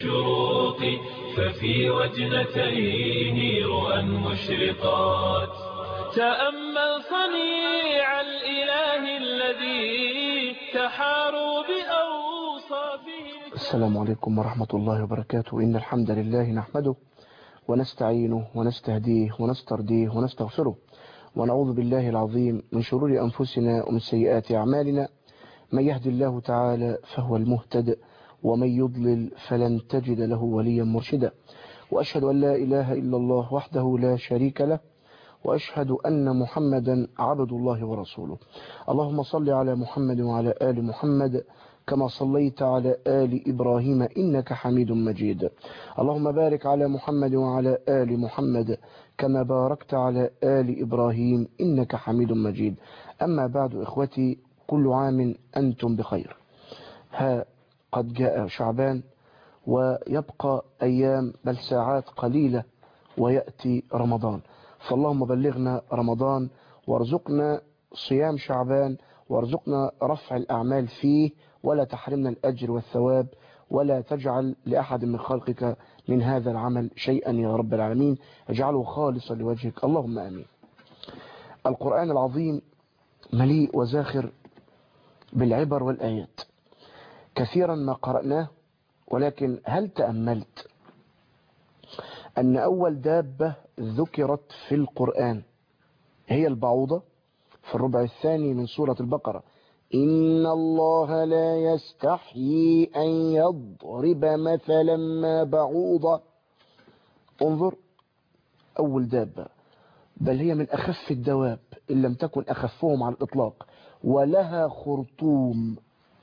شروق ففي وجنتيه رؤى مشرقات تأمل صنيع الإله الذي تحاروا بأوصافه السلام عليكم ورحمة الله وبركاته إن الحمد لله نحمده ونستعينه ونستهديه ونسترديه ونستغفره ونعوذ بالله العظيم من شرور أنفسنا ومن سيئات أعمالنا من يهدي الله تعالى فهو المهتد ومن يضلل فلن تجد له وليا مرشدا وأشهد أن لا إله إلا الله وحده لا شريك له وأشهد أن محمدا عبد الله ورسوله اللهم صل على محمد وعلى آل محمد كما صليت على آل إبراهيم إنك حميد مجيد اللهم بارك على محمد وعلى آل محمد كما باركت على آل إبراهيم إنك حميد مجيد أما بعد إخوتي كل عام أنتم بخير ها قد جاء شعبان ويبقى أيام بل ساعات قليلة ويأتي رمضان فاللهم بلغنا رمضان وارزقنا صيام شعبان وارزقنا رفع الأعمال فيه ولا تحرمنا الأجر والثواب ولا تجعل لأحد من خلقك من هذا العمل شيئا يا رب العالمين اجعله خالصا لوجهك اللهم آمين القرآن العظيم مليء وزاخر بالعبر والآيات كثيرا ما قرأناه ولكن هل تأملت أن أول دابة ذكرت في القرآن هي البعوضة في الربع الثاني من سورة البقرة إن الله لا يستحيي أن يضرب مثلا ما بعوضة انظر أول دابة بل هي من أخف الدواب إن لم تكن أخفهم على الإطلاق ولها خرطوم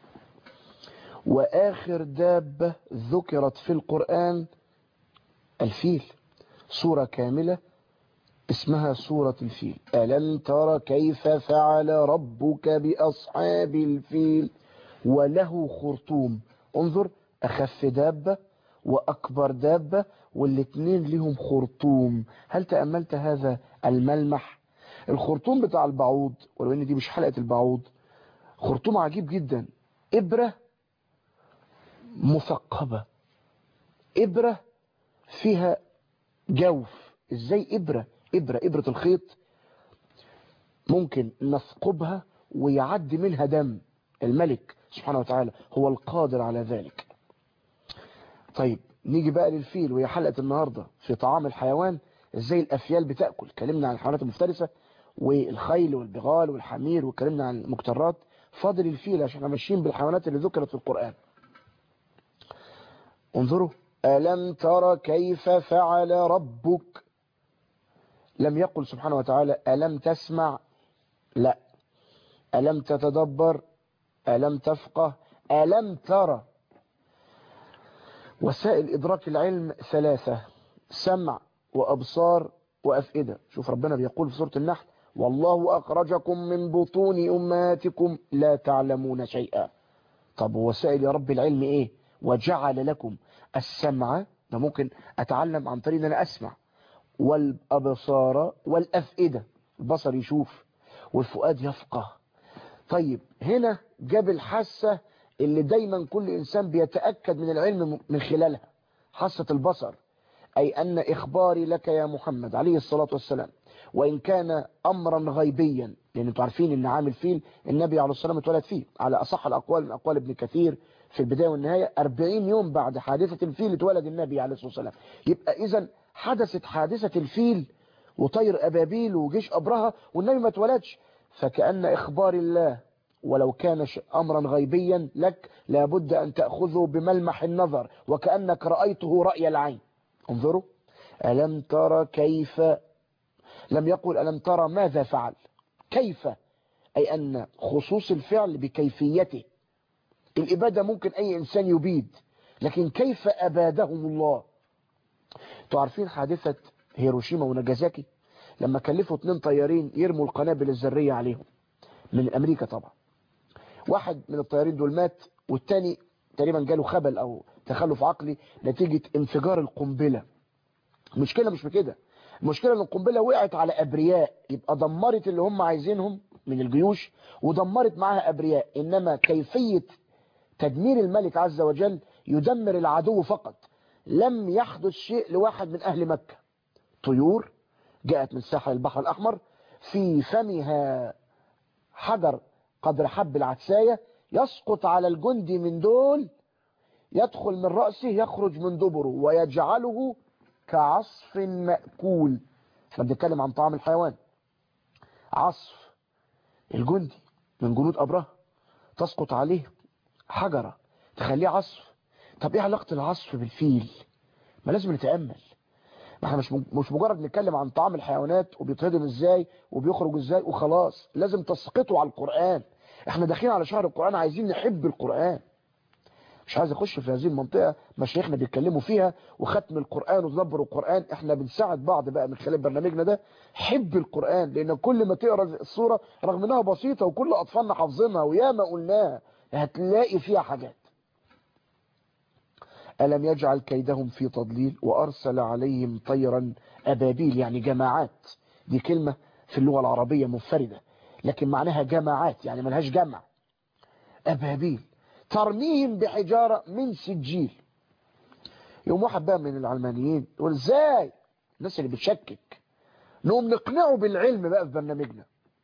وآخر دابة ذكرت في القرآن الفيل سورة كاملة اسمها سورة الفيل ألم تر كيف فعل ربك بأصحاب الفيل وله خرطوم انظر أخف دابة وأكبر دابة والاثنين لهم خرطوم هل تأملت هذا الملمح الخرطوم بتاع البعوض ولو ان دي مش حلقة البعوض خرطوم عجيب جدا إبرة مثقبة إبرة فيها جوف ازاي إبرة إبرة إبرة الخيط ممكن نثقبها ويعدي منها دم الملك سبحانه وتعالى هو القادر على ذلك طيب نيجي بقى للفيل وهي حلقة النهاردة في طعام الحيوان ازاي الأفيال بتأكل كلمنا عن الحيوانات المفترسة والخيل والبغال والحمير وكلمنا عن المكترات فاضل الفيل عشان احنا ماشيين بالحيوانات اللي ذكرت في القرآن انظروا ألم تر كيف فعل ربك لم يقل سبحانه وتعالى ألم تسمع لا ألم تتدبر ألم تفقه ألم ترى وسائل إدراك العلم ثلاثة سمع وأبصار وأفئدة شوف ربنا بيقول في سورة النحل والله أخرجكم من بطون أمهاتكم لا تعلمون شيئا طب وسائل يا رب العلم إيه وجعل لكم السمع ده ممكن أتعلم عن طريق أن أنا أسمع والأبصار والأفئدة البصر يشوف والفؤاد يفقه طيب هنا جاب الحاسة اللي دايما كل إنسان بيتأكد من العلم من خلالها حاسة البصر أي أن إخباري لك يا محمد عليه الصلاة والسلام وإن كان أمرا غيبيا لأن انتوا عارفين أن عام الفيل النبي عليه الصلاة والسلام اتولد فيه على أصح الأقوال من أقوال ابن كثير في البداية والنهاية 40 يوم بعد حادثة الفيل اتولد النبي عليه الصلاة والسلام يبقى إذا حدثت حادثة الفيل وطير أبابيل وجيش أبرهة والنبي ما اتولدش فكأن إخبار الله ولو كان أمرا غيبيا لك لابد أن تأخذه بملمح النظر وكأنك رأيته رأي العين انظروا ألم ترى كيف لم يقل ألم ترى ماذا فعل كيف أي أن خصوص الفعل بكيفيته الإبادة ممكن أي إنسان يبيد لكن كيف أبادهم الله تعرفين حادثة هيروشيما وناجازاكي لما كلفوا اتنين طيارين يرموا القنابل الذرية عليهم من أمريكا طبعا واحد من الطيارين دول مات والتاني تقريبا جاله خبل أو تخلف عقلي نتيجة انفجار القنبلة المشكلة مش بكده المشكلة ان القنبلة وقعت على أبرياء يبقى دمرت اللي هم عايزينهم من الجيوش ودمرت معاها أبرياء إنما كيفية تدمير الملك عز وجل يدمر العدو فقط لم يحدث شيء لواحد من أهل مكة طيور جاءت من ساحل البحر الأحمر في فمها حجر قدر حب العدساية يسقط على الجندي من دول يدخل من رأسه يخرج من دبره ويجعله كعصف مأكول احنا بنتكلم عن طعام الحيوان عصف الجندي من جنود أبره تسقط عليه حجرة تخليه عصف طب ايه علاقة العصف بالفيل ما لازم نتأمل ما احنا مش مش مجرد نتكلم عن طعام الحيوانات وبيتهضم ازاي وبيخرج ازاي وخلاص لازم تسقطه على القرآن احنا داخلين على شهر القرآن عايزين نحب القرآن مش عايز اخش في هذه المنطقة مشايخنا بيتكلموا فيها وختم القرآن وتدبر القرآن احنا بنساعد بعض بقى من خلال برنامجنا ده حب القرآن لان كل ما تقرا الصورة رغم انها بسيطة وكل اطفالنا حافظينها وياما قلناها هتلاقي فيها حاجات ألم يجعل كيدهم في تضليل وأرسل عليهم طيرا أبابيل يعني جماعات دي كلمة في اللغة العربية منفردة لكن معناها جماعات يعني ملهاش جمع أبابيل ترميهم بحجارة من سجيل يوم واحد بقى من العلمانيين يقول ازاي الناس اللي بتشكك نقوم نقنعه بالعلم بقى في برنامجنا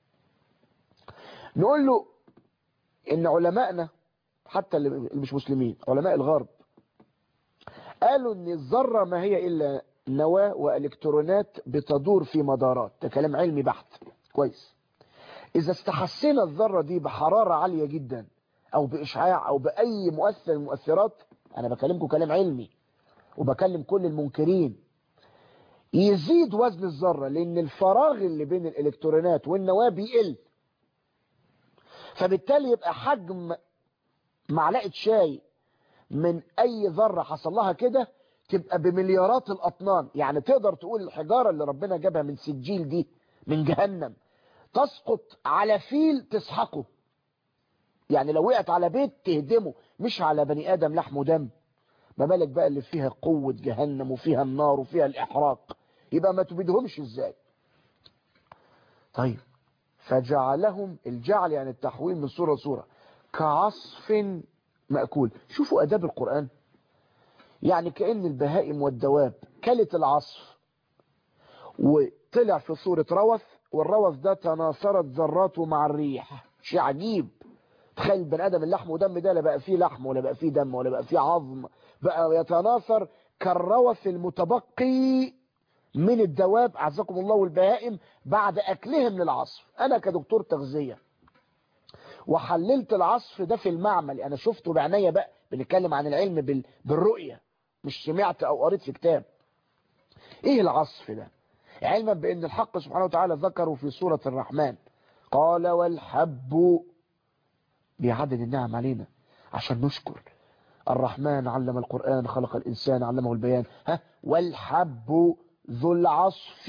نقول له ان علمائنا حتى اللي مش مسلمين علماء الغرب قالوا ان الذرة ما هي الا نواة والكترونات بتدور في مدارات ده كلام علمي بحت كويس اذا استحسنا الذرة دي بحرارة عالية جدا او باشعاع او باي مؤثر من المؤثرات انا بكلمكم كلام علمي وبكلم كل المنكرين يزيد وزن الذرة لان الفراغ اللي بين الالكترونات والنواة بيقل فبالتالي يبقى حجم معلقة شاي من اي ذرة حصل لها كده تبقى بمليارات الاطنان يعني تقدر تقول الحجارة اللي ربنا جابها من سجيل دي من جهنم تسقط على فيل تسحقه يعني لو وقعت على بيت تهدمه مش على بني ادم لحم ودم ما بالك بقى اللي فيها قوة جهنم وفيها النار وفيها الاحراق يبقى ما تبيدهمش ازاي طيب فجعلهم الجعل يعني التحويل من صورة صورة كعصف مأكول شوفوا أداب القرآن يعني كأن البهائم والدواب كلت العصف وطلع في صورة روث والروث ده تناثرت ذراته مع الريح شيء عجيب تخيل البني ادم اللحم ودم ده لا بقى فيه لحم ولا بقى فيه دم ولا بقى فيه عظم بقى يتناثر كالروث المتبقي من الدواب اعزكم الله والبهائم بعد اكلهم للعصف انا كدكتور تغذيه وحللت العصف ده في المعمل انا شفته بعناية بقى بنتكلم عن العلم بال... بالرؤية مش سمعت او قريت في كتاب ايه العصف ده علما بان الحق سبحانه وتعالى ذكره في سورة الرحمن قال والحب بيعدد النعم علينا عشان نشكر الرحمن علم القرآن خلق الإنسان علمه البيان ها والحب ذو العصف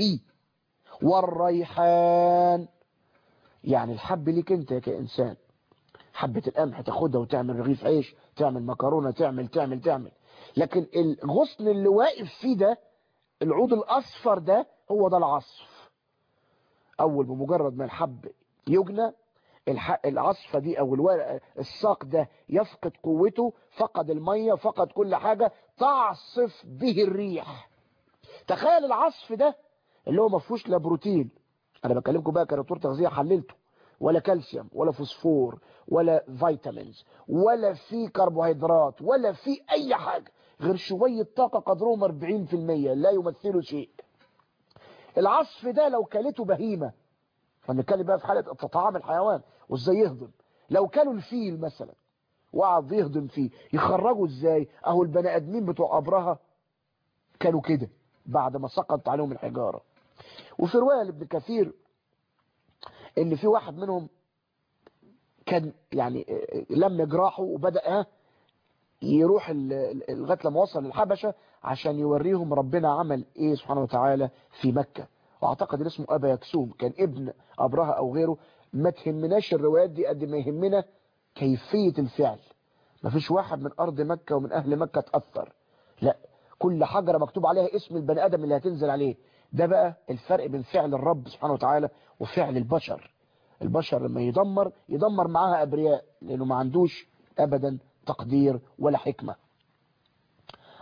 والريحان يعني الحب ليك انت كإنسان حبة القمح تاخدها وتعمل رغيف عيش تعمل مكرونة تعمل تعمل تعمل لكن الغصن اللي واقف فيه ده العود الأصفر ده هو ده العصف أول بمجرد ما الحب يجنى العصفة دي أو الورق الساق ده يفقد قوته فقد المية فقد كل حاجة تعصف به الريح تخيل العصف ده اللي هو ما فيهوش لا بروتين انا بكلمكم بقى كدكتور تغذيه حللته ولا كالسيوم ولا فوسفور ولا فيتامينز ولا في كربوهيدرات ولا في اي حاجه غير شويه طاقه قدرهم 40% لا يمثلوا شيء العصف ده لو كلته بهيمه هنتكلم بقى في حاله طعام الحيوان وازاي يهضم لو كانوا الفيل مثلا وقعد يهضم فيه يخرجوا ازاي اهو البني ادمين بتوع ابرهه كانوا كده بعد ما سقط عليهم الحجاره وفي رواية لابن كثير ان في واحد منهم كان يعني لم جراحه وبدأ يروح لغايه لما وصل للحبشة عشان يوريهم ربنا عمل ايه سبحانه وتعالى في مكة واعتقد ان اسمه ابا يكسوم كان ابن ابرهة او غيره ما تهمناش الروايات دي قد ما يهمنا كيفية الفعل ما فيش واحد من ارض مكة ومن اهل مكة تأثر لا كل حجرة مكتوب عليها اسم البني ادم اللي هتنزل عليه ده بقى الفرق بين فعل الرب سبحانه وتعالى وفعل البشر البشر لما يدمر يدمر معاها أبرياء لأنه ما عندوش أبدا تقدير ولا حكمة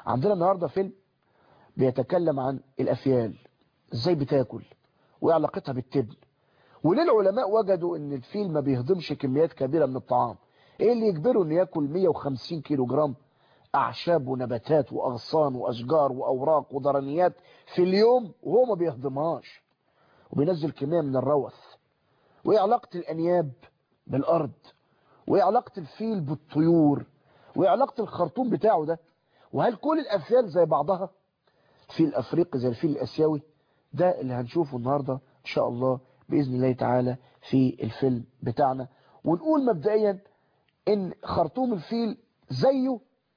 عندنا النهاردة فيلم بيتكلم عن الأفيال ازاي بتاكل وايه علاقتها بالتبن وليه العلماء وجدوا ان الفيل ما بيهضمش كميات كبيرة من الطعام ايه اللي يجبره انه ياكل 150 كيلو جرام اعشاب ونباتات واغصان واشجار واوراق وضرنيات في اليوم وهو ما بيهضمهاش وبينزل كمية من الروث وايه علاقة الانياب بالارض وايه علاقة الفيل بالطيور وايه علاقة الخرطوم بتاعه ده وهل كل الافيال زي بعضها الفيل الافريقي زي الفيل الاسيوي ده اللي هنشوفه النهاردة ان شاء الله بإذن الله تعالى في الفيلم بتاعنا ونقول مبدئيا ان خرطوم الفيل زيه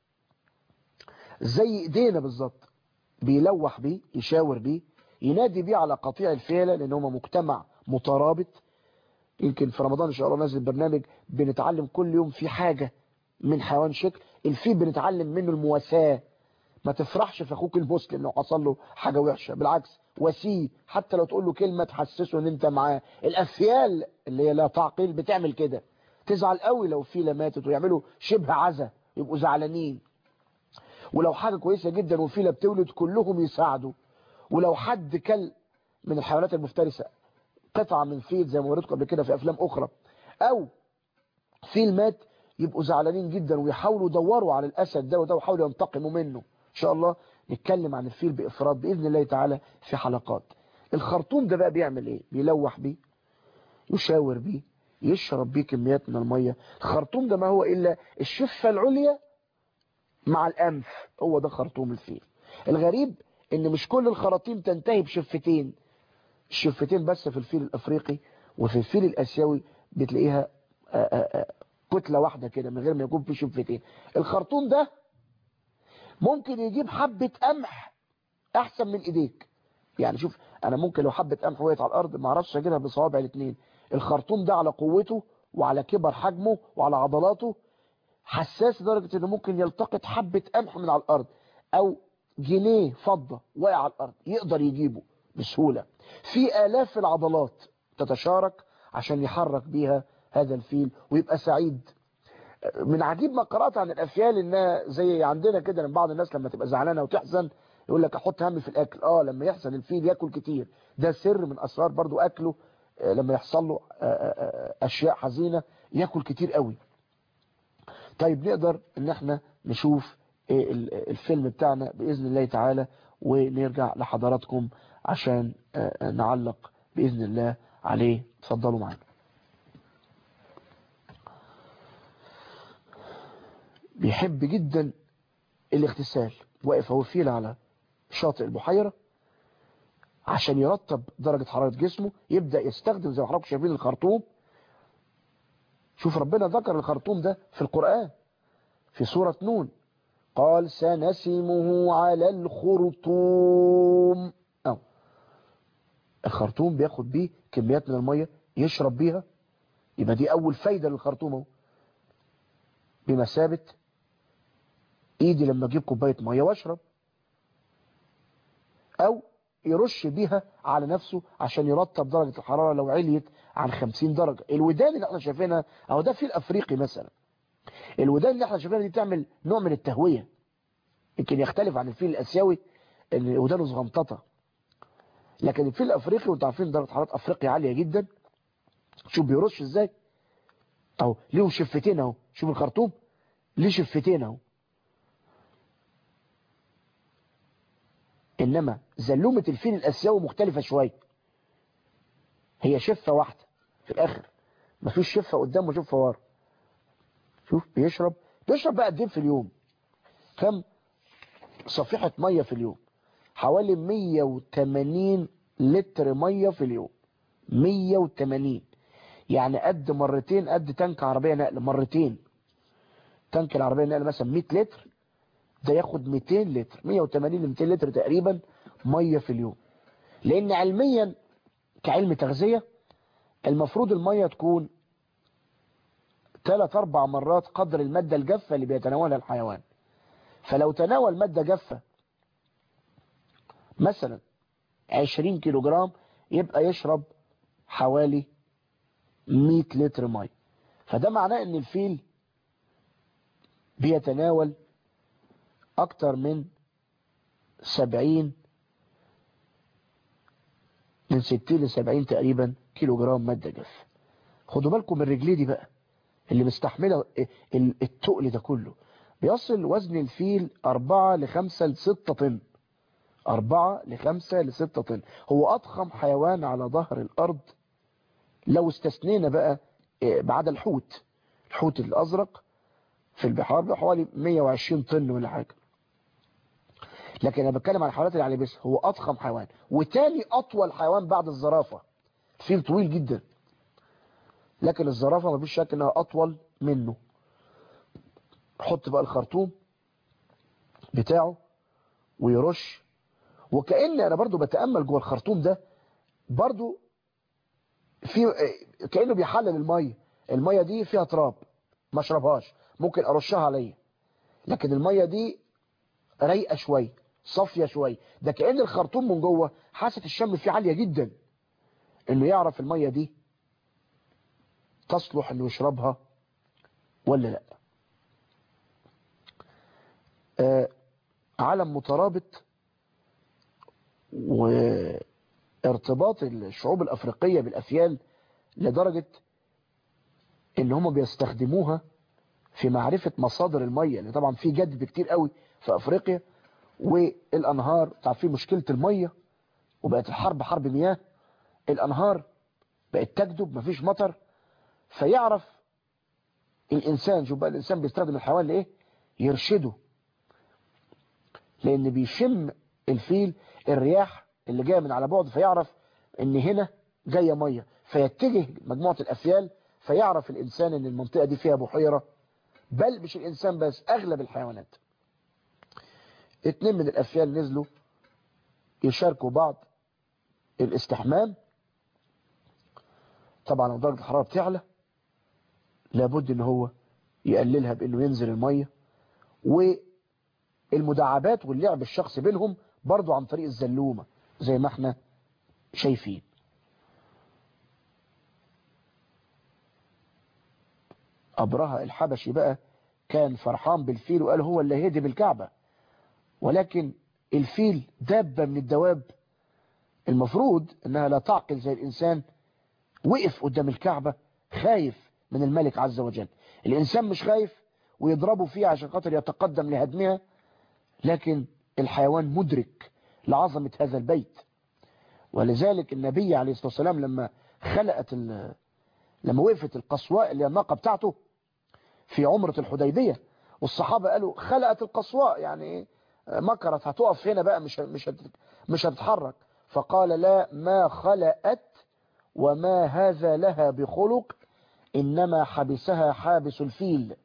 زي ايدينا بالظبط بيلوح بيه يشاور بيه ينادي بيه على قطيع الفيلة لان هم مجتمع مترابط يمكن في رمضان ان شاء الله نازل برنامج بنتعلم كل يوم في حاجة من حيوان شكل الفيل بنتعلم منه المواساة ما تفرحش في اخوك المسلم لو حصل له حاجة وحشة بالعكس وسيه حتى لو تقول له كلمة تحسسه ان انت معاه الافيال اللي هي لا تعقيل بتعمل كده تزعل قوي لو فيلة ماتت ويعملوا شبه عزا يبقوا زعلانين ولو حاجة كويسة جدا وفيلة بتولد كلهم يساعدوا ولو حد كل من الحيوانات المفترسة قطعة من فيل زي ما وريتكم قبل كده في افلام اخرى او فيل مات يبقوا زعلانين جدا ويحاولوا يدوروا على الاسد ده وده ويحاولوا ينتقموا منه ان شاء الله نتكلم عن الفيل بافراد باذن الله تعالى في حلقات الخرطوم ده بقى بيعمل ايه بيلوح بيه يشاور بيه يشرب بيه كميات من الميه الخرطوم ده ما هو الا الشفه العليا مع الانف هو ده خرطوم الفيل الغريب ان مش كل الخراطيم تنتهي بشفتين الشفتين بس في الفيل الافريقي وفي الفيل الاسيوي بتلاقيها آآ آآ كتله واحده كده من غير ما يكون في شفتين الخرطوم ده ممكن يجيب حبة قمح احسن من ايديك يعني شوف انا ممكن لو حبة قمح وقعت على الارض ما اعرفش اجيبها بصوابع الاثنين الخرطوم ده على قوته وعلى كبر حجمه وعلى عضلاته حساس لدرجة انه ممكن يلتقط حبة قمح من على الارض او جنيه فضة واقع على الارض يقدر يجيبه بسهولة في الاف العضلات تتشارك عشان يحرك بيها هذا الفيل ويبقى سعيد من عجيب ما قرأت عن الأفيال إنها زي عندنا كده من بعض الناس لما تبقى زعلانة وتحزن يقول لك أحط هم في الأكل آه لما يحزن الفيل يأكل كتير ده سر من أسرار برضو أكله لما يحصل له أشياء حزينة يأكل كتير قوي طيب نقدر إن احنا نشوف الفيلم بتاعنا بإذن الله تعالى ونرجع لحضراتكم عشان نعلق بإذن الله عليه تفضلوا معنا بيحب جدا الاغتسال واقف هو فيل على شاطئ البحيرة عشان يرطب درجة حرارة جسمه يبدأ يستخدم زي ما حضراتكم شايفين الخرطوم شوف ربنا ذكر الخرطوم ده في القرآن في سورة نون قال سنسمه على الخرطوم أو الخرطوم بياخد بيه كميات من المية يشرب بيها يبقى دي أول فايدة للخرطوم اهو بمثابة ايدي لما اجيب كوبايه ميه واشرب او يرش بيها على نفسه عشان يرطب درجة الحرارة لو عليت عن 50 درجة الودان اللي احنا شايفينها اهو ده في الافريقي مثلا الودان اللي احنا شايفينها دي تعمل نوع من التهوية يمكن يختلف عن الفيل الاسيوي ان ودانه صغنططة لكن الفيل الافريقي وانتوا عارفين درجة حرارة افريقيا عالية جدا شوف بيرش ازاي اهو ليه شفتين اهو شوف الخرطوم ليه شفتين اهو انما زلومة الفيل الاسيوي مختلفة شوية هي شفة واحدة في الاخر مفيش شفة قدام وشفة ورا شوف بيشرب بيشرب بقى قد ايه في اليوم كم صفيحة مية في اليوم حوالي 180 لتر مية في اليوم 180 يعني قد مرتين قد تانك عربية نقل مرتين تانك العربية نقل مثلا 100 لتر ده ياخد 200 لتر 180 ل 200 لتر تقريبا مية في اليوم لان علميا كعلم تغذية المفروض المية تكون ثلاث اربع مرات قدر المادة الجافة اللي بيتناولها الحيوان فلو تناول مادة جافة مثلا 20 كيلو جرام يبقى يشرب حوالي 100 لتر مية فده معناه ان الفيل بيتناول اكتر من 70 من 60 ل 70 تقريبا كيلو جرام مادة جافة خدوا بالكم من الرجليه دي بقى اللي مستحملة التقل ده كله بيصل وزن الفيل 4 ل 5 ل 6 طن 4 ل 5 ل 6 طن هو أضخم حيوان على ظهر الأرض لو استثنينا بقى بعد الحوت الحوت الأزرق في البحار بحوالي 120 طن ولا حاجة لكن أنا بتكلم عن الحيوانات اللي على بس هو أضخم حيوان وتاني أطول حيوان بعد الزرافة فيل طويل جدا لكن الزرافة ما فيش شك انها أطول منه حط بقى الخرطوم بتاعه ويرش وكأن أنا برضو بتأمل جوه الخرطوم ده برضو في كأنه بيحلل المية المية دي فيها تراب ما اشربهاش ممكن أرشها عليا لكن المية دي رايقة شوية صافية شوية ده كأن الخرطوم من جوه حاسة الشم فيه عالية جدا انه يعرف المية دي تصلح انه يشربها ولا لا آه عالم مترابط وارتباط الشعوب الافريقية بالافيال لدرجة ان هم بيستخدموها في معرفة مصادر المية لان طبعا في جدب كتير قوي في افريقيا والانهار تعرفين مشكلة المية وبقت الحرب حرب مياه الانهار بقت تجدب مفيش مطر فيعرف الانسان شوف بقى الانسان بيستخدم الحيوان لايه يرشده لان بيشم الفيل الرياح اللي جايه من على بعد فيعرف ان هنا جايه ميه فيتجه مجموعه الافيال فيعرف الانسان ان المنطقه دي فيها بحيره بل مش الانسان بس اغلب الحيوانات اتنين من الافيال نزلوا يشاركوا بعض الاستحمام طبعا لو درجه الحراره بتعلى لابد ان هو يقللها بانه ينزل الميه والمداعبات واللعب الشخصي بينهم برضو عن طريق الزلومه زي ما احنا شايفين أبرهة الحبشي بقى كان فرحان بالفيل وقال هو اللي هدم الكعبة ولكن الفيل دابة من الدواب المفروض انها لا تعقل زي الانسان وقف قدام الكعبة خايف من الملك عز وجل الانسان مش خايف ويضربوا فيه عشان خاطر يتقدم لهدمها لكن الحيوان مدرك لعظمة هذا البيت ولذلك النبي عليه الصلاة والسلام لما خلقت لما وقفت القصواء اللي الناقة بتاعته في عمرة الحديبية والصحابة قالوا خلقت القصواء يعني مكرت هتقف هنا بقى مش مش مش هتتحرك فقال لا ما خلقت وما هذا لها بخلق إنما حبسها حابس الفيل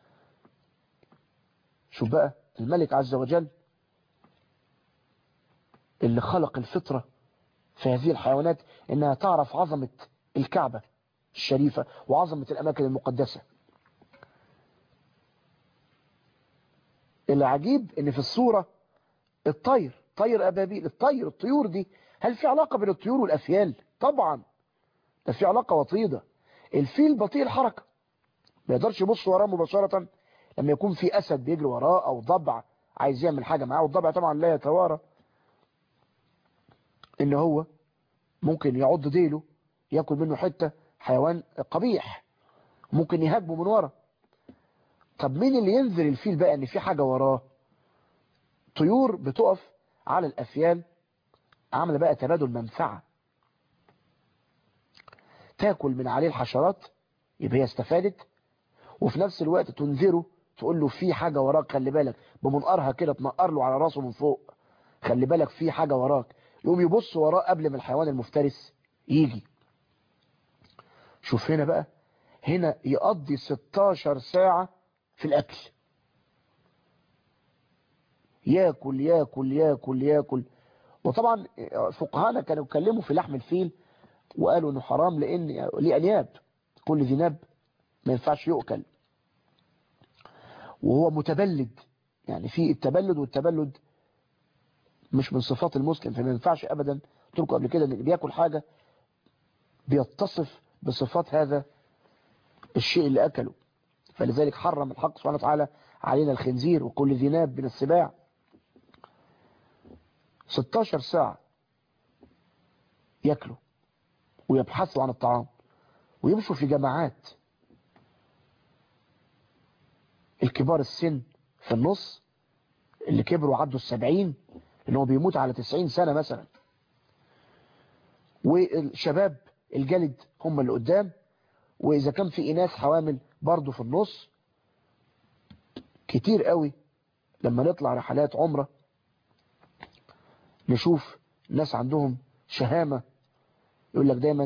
شوف بقى الملك عز وجل اللي خلق الفطرة في هذه الحيوانات إنها تعرف عظمة الكعبة الشريفة وعظمة الأماكن المقدسة العجيب ان في الصورة الطير طير أبابيل الطير الطيور دي هل في علاقة بين الطيور والأفيال طبعا ده في علاقة وطيدة الفيل بطيء الحركة ما يقدرش يبص وراه مباشرة لما يكون في أسد بيجري وراه أو ضبع عايز يعمل حاجة معاه والضبع طبعا لا يتوارى ان هو ممكن يعض ديله ياكل منه حتة حيوان قبيح ممكن يهاجمه من ورا طب مين اللي ينذر الفيل بقى ان في حاجة وراه طيور بتقف على الافيال عامله بقى تبادل منفعة تاكل من عليه الحشرات يبقى هي استفادت وفي نفس الوقت تنذره تقول له في حاجة وراك خلي بالك بمنقرها كده تنقر له على راسه من فوق خلي بالك في حاجة وراك يقوم يبص وراه قبل ما الحيوان المفترس يجي شوف هنا بقى هنا يقضي 16 ساعة في الأكل ياكل ياكل ياكل ياكل وطبعا فقهانا كانوا يتكلموا في لحم الفيل وقالوا انه حرام لان ليه انياب كل ذي ناب ما ينفعش يؤكل وهو متبلد يعني في التبلد والتبلد مش من صفات المسلم فما ينفعش ابدا قلت قبل كده ان اللي بياكل حاجه بيتصف بصفات هذا الشيء اللي اكله فلذلك حرم الحق سبحانه وتعالى علينا الخنزير وكل ذي ناب من السباع 16 ساعة ياكلوا ويبحثوا عن الطعام ويمشوا في جماعات الكبار السن في النص اللي كبروا عدوا السبعين اللي هو بيموت على تسعين سنة مثلا والشباب الجلد هم اللي قدام وإذا كان في إناث حوامل برضو في النص كتير قوي لما نطلع رحلات عمرة نشوف ناس عندهم شهامة يقول لك دايما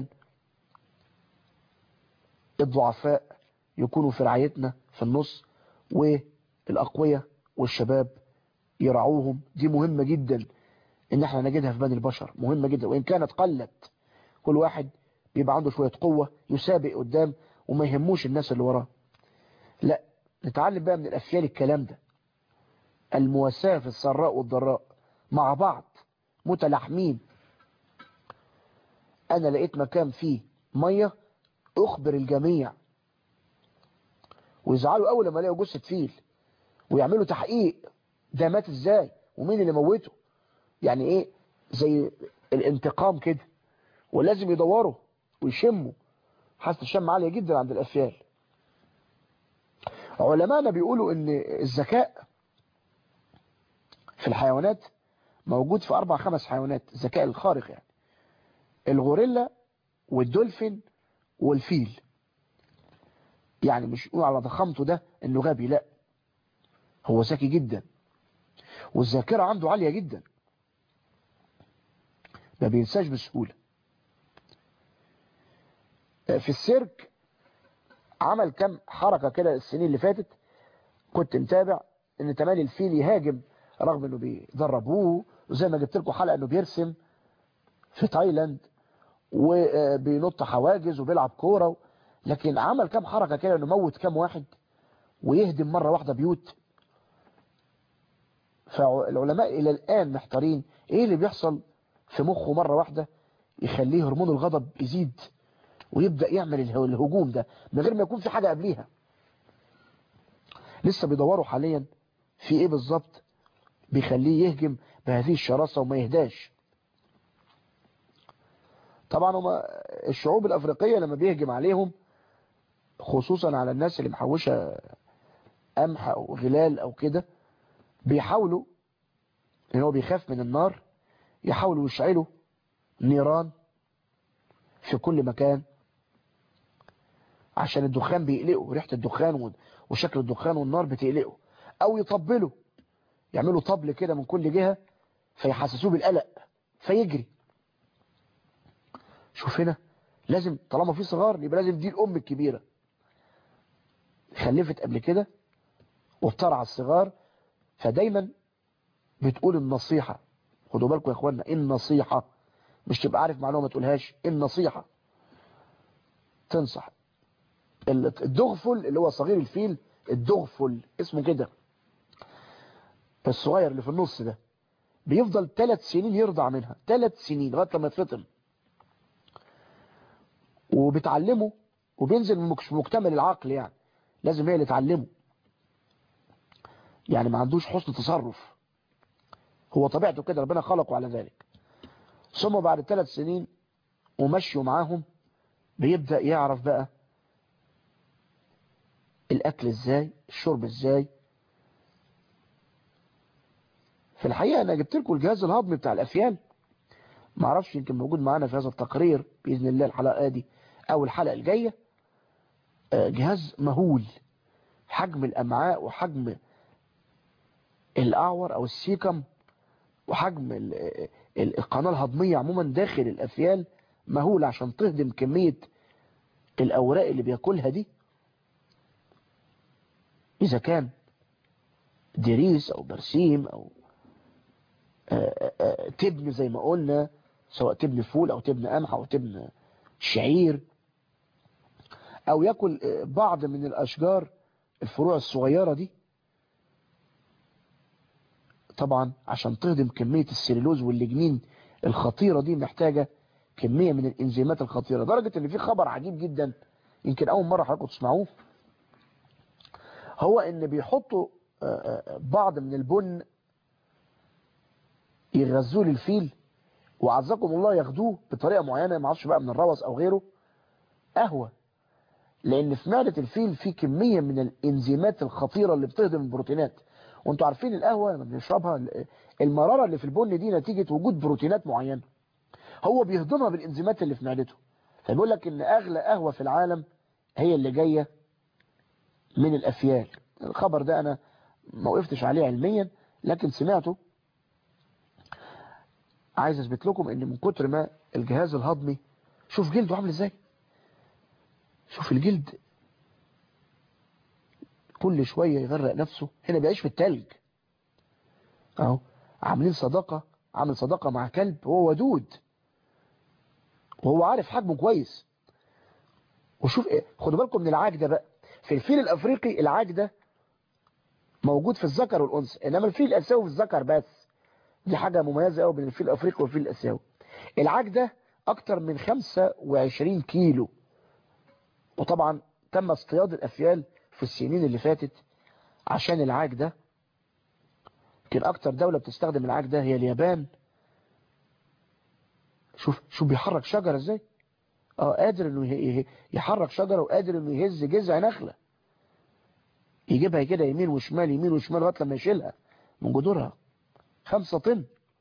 الضعفاء يكونوا في رعايتنا في النص والأقوياء والشباب يرعوهم دي مهمة جدا ان احنا نجدها في بني البشر مهمة جدا وان كانت قلت كل واحد بيبقى عنده شوية قوة يسابق قدام وما يهموش الناس اللي وراه لا نتعلم بقى من الأفيال الكلام ده المواساة في السراء والضراء مع بعض متلاحمين أنا لقيت مكان فيه مية أخبر الجميع ويزعلوا أول لما يلاقوا جثة فيل ويعملوا تحقيق ده مات ازاي ومين اللي موته يعني ايه زي الانتقام كده ولازم يدوروا ويشموا حاسة الشم عالية جدا عند الأفيال علماءنا بيقولوا ان الذكاء في الحيوانات موجود في أربع خمس حيوانات الذكاء الخارق يعني الغوريلا والدولفين والفيل يعني مش يقول على ضخامته ده انه غبي لا هو ذكي جدا والذاكرة عنده عالية جدا ما بينساش بسهولة في السيرك عمل كم حركة كده السنين اللي فاتت كنت متابع ان تمالي الفيل يهاجم رغم انه بيدربوه وزي ما جبت لكم حلقة انه بيرسم في تايلاند وبينط حواجز وبيلعب كورة لكن عمل كم حركة كده انه موت كم واحد ويهدم مرة واحدة بيوت فالعلماء الى الان محتارين ايه اللي بيحصل في مخه مرة واحدة يخليه هرمون الغضب يزيد ويبدأ يعمل الهجوم ده من غير ما يكون في حاجة قبليها لسه بيدوروا حاليا في ايه بالظبط بيخليه يهجم بهذه الشراسة وما يهداش طبعا هما الشعوب الافريقية لما بيهجم عليهم خصوصا على الناس اللي محوشة قمح او غلال او كده بيحاولوا ان هو بيخاف من النار يحاولوا يشعلوا نيران في كل مكان عشان الدخان بيقلقه ريحة الدخان وشكل الدخان والنار بتقلقه او يطبلوا يعملوا طبل كده من كل جهة فيحسسوه بالقلق فيجري شوف هنا لازم طالما في صغار يبقى لازم دي الام الكبيرة خلفت قبل كده وبترعى الصغار فدايما بتقول النصيحة خدوا بالكم يا اخوانا النصيحة مش تبقى عارف معلومة ما تقولهاش النصيحة تنصح الدغفل اللي هو صغير الفيل الدغفل اسمه كده الصغير اللي في النص ده بيفضل ثلاث سنين يرضع منها ثلاث سنين لغايه لما يتفطم وبتعلمه وبينزل مش مكتمل العقل يعني لازم هي اللي تعلمه يعني ما عندوش حسن تصرف هو طبيعته كده ربنا خلقه على ذلك ثم بعد ثلاث سنين ومشوا معاهم بيبدأ يعرف بقى الأكل ازاي الشرب ازاي في الحقيقة أنا جبت لكم الجهاز الهضمي بتاع الأفيال ما اعرفش يمكن موجود معانا في هذا التقرير بإذن الله الحلقة دي أو الحلقة الجاية جهاز مهول حجم الأمعاء وحجم الأعور أو السيكم وحجم القناة الهضمية عموما داخل الأفيال مهول عشان تهضم كمية الأوراق اللي بياكلها دي إذا كان دريس أو برسيم أو تبن زي ما قلنا سواء تبن فول أو تبن قمح أو تبن شعير أو يأكل بعض من الأشجار الفروع الصغيرة دي طبعا عشان تهضم كمية السليلوز واللجنين الخطيرة دي محتاجة كمية من الانزيمات الخطيرة درجة ان في خبر عجيب جدا يمكن اول مرة حضراتكم تسمعوه هو ان بيحطوا بعض من البن يغذوه للفيل وعزكم الله ياخدوه بطريقة معينة ما اعرفش بقى من الروس او غيره قهوة لان في معدة الفيل في كمية من الانزيمات الخطيرة اللي بتهضم البروتينات وانتوا عارفين القهوة لما بنشربها المرارة اللي في البن دي نتيجة وجود بروتينات معينة هو بيهضمها بالانزيمات اللي في معدته فبيقول لك ان اغلى قهوة في العالم هي اللي جاية من الافيال الخبر ده انا ما وقفتش عليه علميا لكن سمعته عايز اثبت لكم ان من كتر ما الجهاز الهضمي شوف جلده عامل ازاي شوف الجلد كل شوية يغرق نفسه هنا بيعيش في التلج اهو عاملين صداقة عامل صداقة مع كلب هو ودود وهو عارف حجمه كويس وشوف ايه خدوا بالكم من العاج ده بقى في الفيل الافريقي العاج ده موجود في الذكر والانثى انما الفيل الاسيوي في الذكر بس دي حاجة مميزة قوي بين الفيل الافريقي والفيل الاسيوي العاج ده اكتر من 25 كيلو وطبعا تم اصطياد الافيال في السنين اللي فاتت عشان العاج ده يمكن اكتر دولة بتستخدم العاج ده هي اليابان شوف شوف بيحرك شجرة ازاي اه قادر انه يحرك شجرة وقادر انه يهز جذع نخلة يجيبها كده يمين وشمال يمين وشمال لغايه لما يشيلها من جذورها خمسة طن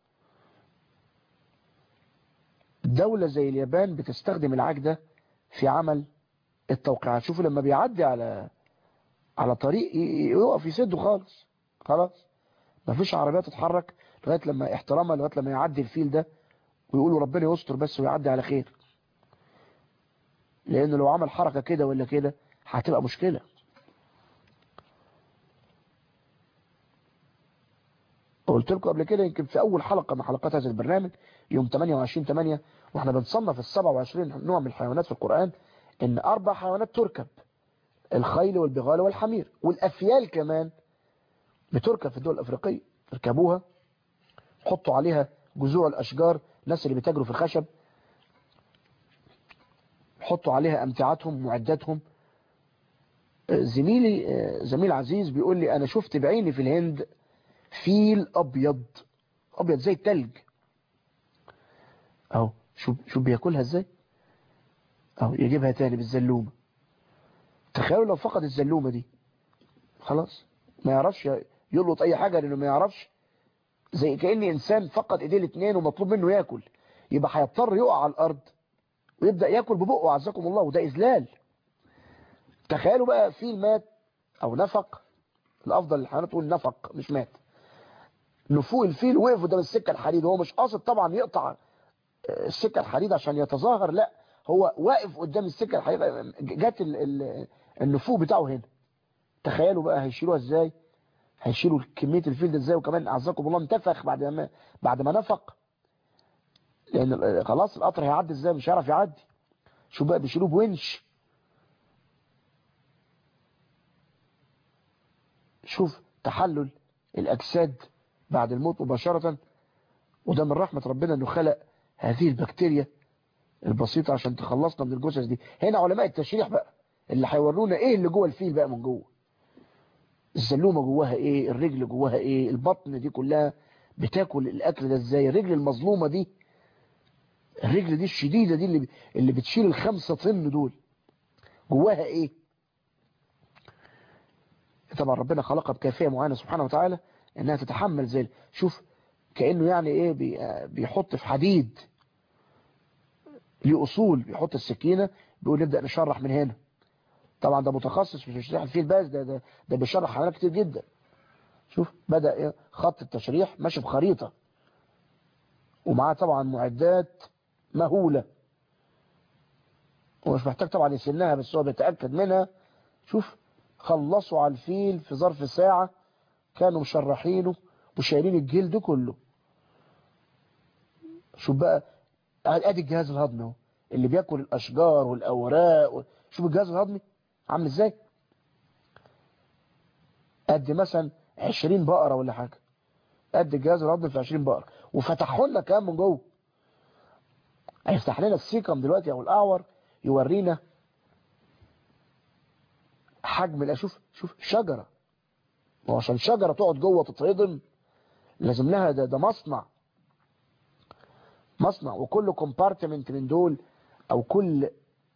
دولة زي اليابان بتستخدم العاج ده في عمل التوقيعات شوفوا لما بيعدي على على طريق يقف يسده خالص خلاص مفيش عربيات تتحرك لغايه لما احتراما لغايه لما يعدي الفيل ده ويقولوا ربنا يستر بس ويعدي على خير لان لو عمل حركه كده ولا كده هتبقى مشكله قلت لكم قبل كده يمكن في اول حلقه من حلقات هذا البرنامج يوم 28 8 واحنا بنصنف ال 27 نوع من الحيوانات في القران ان اربع حيوانات تركب الخيل والبغال والحمير والافيال كمان بتركب في الدول الافريقيه يركبوها حطوا عليها جذوع الاشجار الناس اللي بيتاجروا في الخشب حطوا عليها امتعاتهم معداتهم زميلي زميل عزيز بيقول لي انا شفت بعيني في الهند فيل ابيض ابيض زي التلج اهو شوف شوف بياكلها ازاي اهو يجيبها تاني بالزلومه تخيلوا لو فقد الزلومه دي خلاص ما يعرفش يلقط اي حاجه لانه ما يعرفش زي كأن انسان فقد ايديه الاثنين ومطلوب منه ياكل يبقى هيضطر يقع على الارض ويبدا ياكل ببقه عزكم الله وده اذلال تخيلوا بقى فيل مات او نفق الافضل للحيوانات تقول نفق مش مات نفوق الفيل وقف قدام السكه الحديد هو مش قاصد طبعا يقطع السكه الحديد عشان يتظاهر لا هو واقف قدام السكه الحديد جت النفوق بتاعه هنا تخيلوا بقى هيشيلوها ازاي هيشيلوا كميه الفيل ده ازاي وكمان اعزكم الله انتفخ بعد ما بعد ما نفق لان خلاص القطر هيعدي ازاي مش هيعرف يعدي شو بقى بيشيلوه بونش شوف تحلل الاجساد بعد الموت مباشرة وده من رحمة ربنا انه خلق هذه البكتيريا البسيطة عشان تخلصنا من الجثث دي هنا علماء التشريح بقى اللي هيورونا ايه اللي جوه الفيل بقى من جوه الزلومة جواها ايه الرجل جواها ايه البطن دي كلها بتاكل الاكل ده ازاي الرجل المظلومة دي الرجل دي الشديدة دي اللي اللي بتشيل الخمسة طن دول جواها ايه طبعا ربنا خلقها بكافية معينة سبحانه وتعالى انها تتحمل زي شوف كأنه يعني ايه بيحط في حديد ليه اصول بيحط السكينة بيقول نبدأ نشرح من هنا طبعا ده متخصص في تشريح الفيل بس ده ده, ده بيشرح حملات كتير جدا شوف بدأ إيه خط التشريح ماشي بخريطة ومعاه طبعا معدات مهولة ومش محتاج طبعا يسنها بس هو بيتأكد منها شوف خلصوا على الفيل في ظرف ساعة كانوا مشرحينه وشايلين الجلد كله شوف بقى ادي الجهاز الهضمي اهو اللي بياكل الاشجار والاوراق و... شوف الجهاز الهضمي عامل ازاي قد مثلا 20 بقرة ولا حاجة قد الجهاز الهضمي في 20 بقرة وفتحوا لنا كمان من جوه هيفتح لنا السيكم دلوقتي او الاعور يورينا حجم لا شوف شوف شجرة وعشان شجرة تقعد جوه تتهضم لازم لها ده, ده مصنع مصنع وكل كومبارتمنت من دول او كل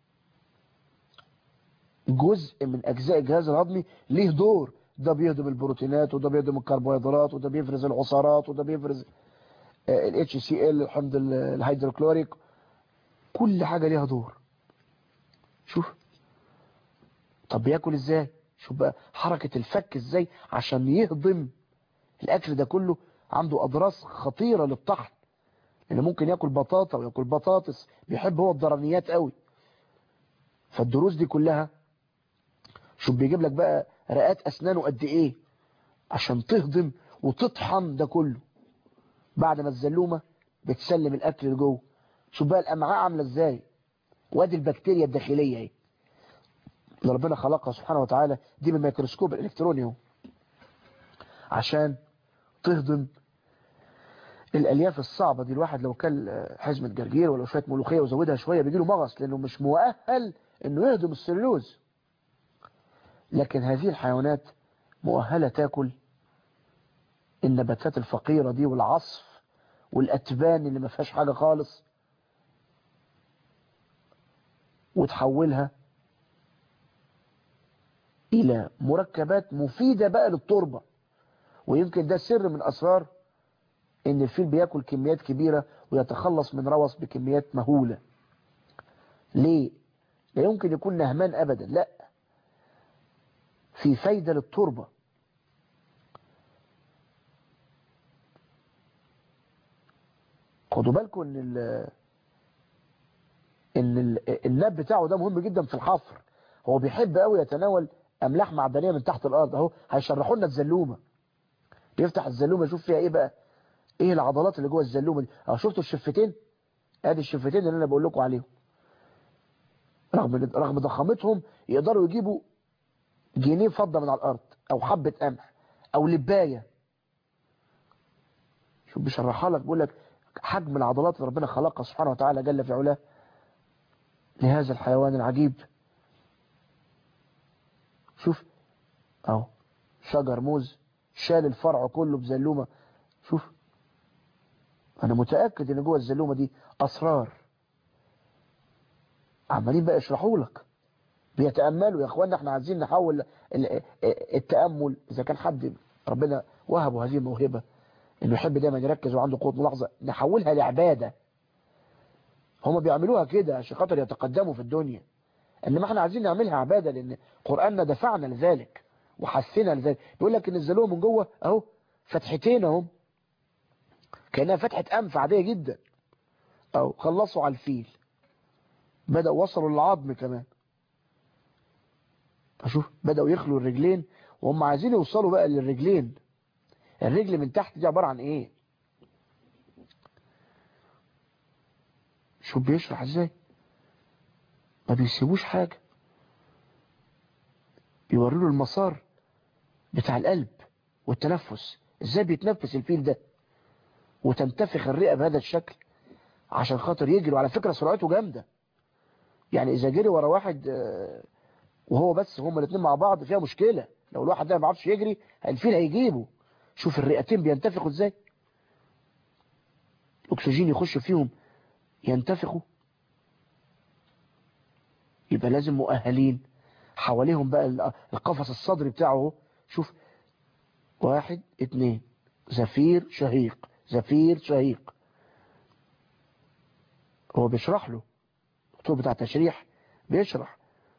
جزء من اجزاء الجهاز الهضمي ليه دور ده بيهضم البروتينات وده بيهضم الكربوهيدرات وده بيفرز العصارات وده بيفرز الاتش سي ال الحمض الهيدروكلوريك كل حاجة ليها دور شوف طب بياكل ازاي شوف بقى حركة الفك ازاي عشان يهضم الاكل ده كله عنده اضراس خطيرة للطحن اللي ممكن ياكل بطاطا وياكل بطاطس بيحب هو الضرنيات قوي فالدروس دي كلها شوف بيجيب لك بقى رئات اسنانه قد ايه عشان تهضم وتطحن ده كله بعد ما الزلومه بتسلم الاكل لجوه شوف بقى الامعاء عامله ازاي وادي البكتيريا الداخليه اهي اللي ربنا خلقها سبحانه وتعالى دي بالميكروسكوب الالكتروني اهو عشان تهضم الالياف الصعبه دي الواحد لو كل حزمه جرجير ولا شويه ملوخيه وزودها شويه بيجي له مغص لانه مش مؤهل انه يهضم السلوز لكن هذه الحيوانات مؤهله تاكل النباتات الفقيره دي والعصف والاتبان اللي ما فيهاش حاجه خالص وتحولها الى مركبات مفيده بقى للتربه ويمكن ده سر من اسرار ان الفيل بياكل كميات كبيرة ويتخلص من روث بكميات مهولة ليه لا يمكن يكون نهمان ابدا لا في فايدة للتربة خدوا بالكم ان ال ان ال الناب بتاعه ده مهم جدا في الحفر هو بيحب قوي يتناول املاح معدنيه من تحت الارض اهو هيشرحوا لنا الزلومه بيفتح الزلومه يشوف فيها ايه بقى ايه العضلات اللي جوه الزلومه دي اه شفتوا الشفتين ادي الشفتين اللي انا بقول لكم عليهم رغم رغم ضخامتهم يقدروا يجيبوا جنيه فضه من على الارض او حبه قمح او لبايه شوف بيشرحها لك بيقول لك حجم العضلات اللي ربنا خلقها سبحانه وتعالى جل في علاه لهذا الحيوان العجيب شوف اهو شجر موز شال الفرع كله بزلومه شوف انا متاكد ان جوه الزلومه دي اسرار عمالين بقى يشرحوا لك بيتاملوا يا اخوانا احنا عايزين نحول التامل اذا كان حد ربنا وهبه هذه الموهبه انه يحب دايما يركز وعنده قوه ملاحظه نحولها لعباده هم بيعملوها كده عشان خاطر يتقدموا في الدنيا انما احنا عايزين نعملها عباده لان قراننا دفعنا لذلك وحثنا لذلك بيقول لك ان الزلومه من جوه اهو فتحتين اهم كانها فتحه انف عاديه جدا او خلصوا على الفيل بداوا وصلوا للعظم كمان اشوف بداوا يخلوا الرجلين وهم عايزين يوصلوا بقى للرجلين الرجل من تحت دي عباره عن ايه شوف بيشرح ازاي ما بيسيبوش حاجه بيوروا له المسار بتاع القلب والتنفس ازاي بيتنفس الفيل ده وتنتفخ الرئه بهذا الشكل عشان خاطر يجري وعلى فكره سرعته جامده يعني اذا جري ورا واحد وهو بس هما الاثنين مع بعض فيها مشكله لو الواحد ده ما بيعرفش يجري الفيل هيجيبه شوف الرئتين بينتفخوا ازاي الاكسجين يخش فيهم ينتفخوا يبقى لازم مؤهلين حواليهم بقى القفص الصدري بتاعه شوف واحد اتنين زفير شهيق زفير شهيق هو بيشرح له الدكتور بتاع التشريح بيشرح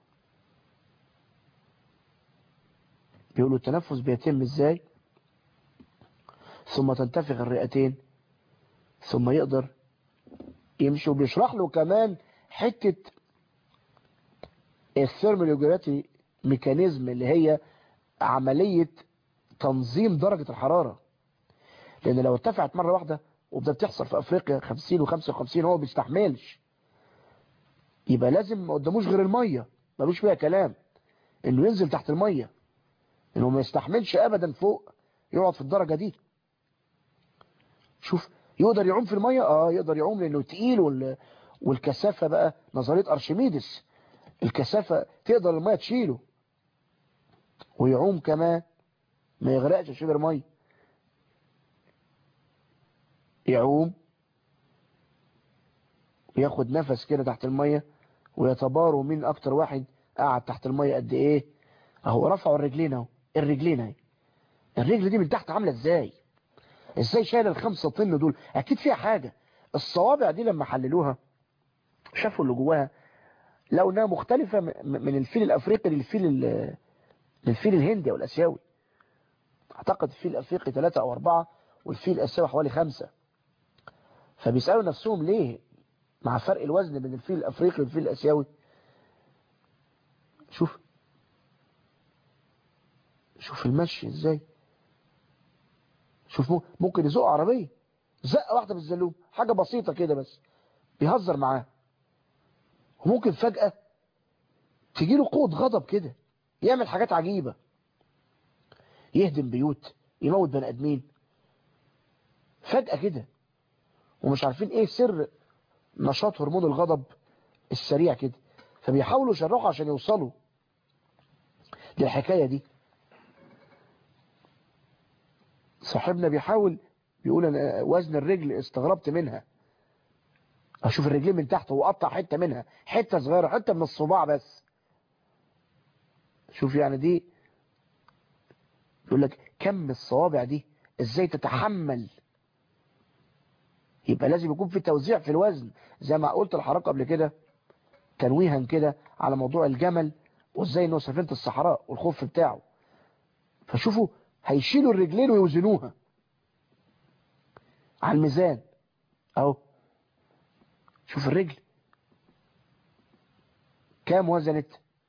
بيقولوا التنفس بيتم ازاي ثم تنتفخ الرئتين ثم يقدر يمشي وبيشرح له كمان حتة الثيرمولوجياتي ميكانيزم اللي هي عملية تنظيم درجة الحرارة لان لو ارتفعت مرة واحدة وده بتحصل في افريقيا 50 و55 هو بيستحملش يبقى لازم ما قداموش غير المية ملوش فيها كلام انه ينزل تحت المية انه ما يستحملش ابدا فوق يقعد في الدرجة دي شوف يقدر يعوم في المية اه يقدر يعوم لانه تقيل وال... والكثافة بقى نظرية ارشميدس الكثافة تقدر المية تشيله ويعوم كمان ما يغرقش شبر مية يعوم ياخد نفس كده تحت المية ويتباروا مين اكتر واحد قاعد تحت المية قد ايه اهو رفعوا الرجلين اهو الرجلين اهي الرجل دي من تحت عاملة ازاي ازاي شايل الخمسة طن دول اكيد فيها حاجة الصوابع دي لما حللوها شافوا اللي جواها لو انها مختلفة من الفيل الافريقي للفيل للفيل الهندي او الاسيوي اعتقد الفيل الافريقي ثلاثة او اربعة والفيل الاسيوي حوالي خمسة فبيسألوا نفسهم ليه مع فرق الوزن بين الفيل الافريقي والفيل الاسيوي شوف شوف المشي ازاي شوف ممكن يزق عربية زقة واحدة بالزلوم حاجة بسيطة كده بس بيهزر معاه وممكن فجأة تجيله قوة غضب كده يعمل حاجات عجيبة يهدم بيوت يموت بني ادمين فجأة كده ومش عارفين ايه سر نشاط هرمون الغضب السريع كده فبيحاولوا يشرحوا عشان يوصلوا للحكاية دي صاحبنا بيحاول بيقول انا وزن الرجل استغربت منها اشوف الرجلين من تحت وقطع حتة منها حتة صغيرة حتة من الصباع بس شوف يعني دي يقول لك كم الصوابع دي ازاي تتحمل يبقى لازم يكون في توزيع في الوزن زي ما قلت لحضرتك قبل كده تنويها كده على موضوع الجمل وازاي انه سفينه الصحراء والخف بتاعه فشوفوا هيشيلوا الرجلين ويوزنوها على الميزان اهو شوف الرجل كام وزنت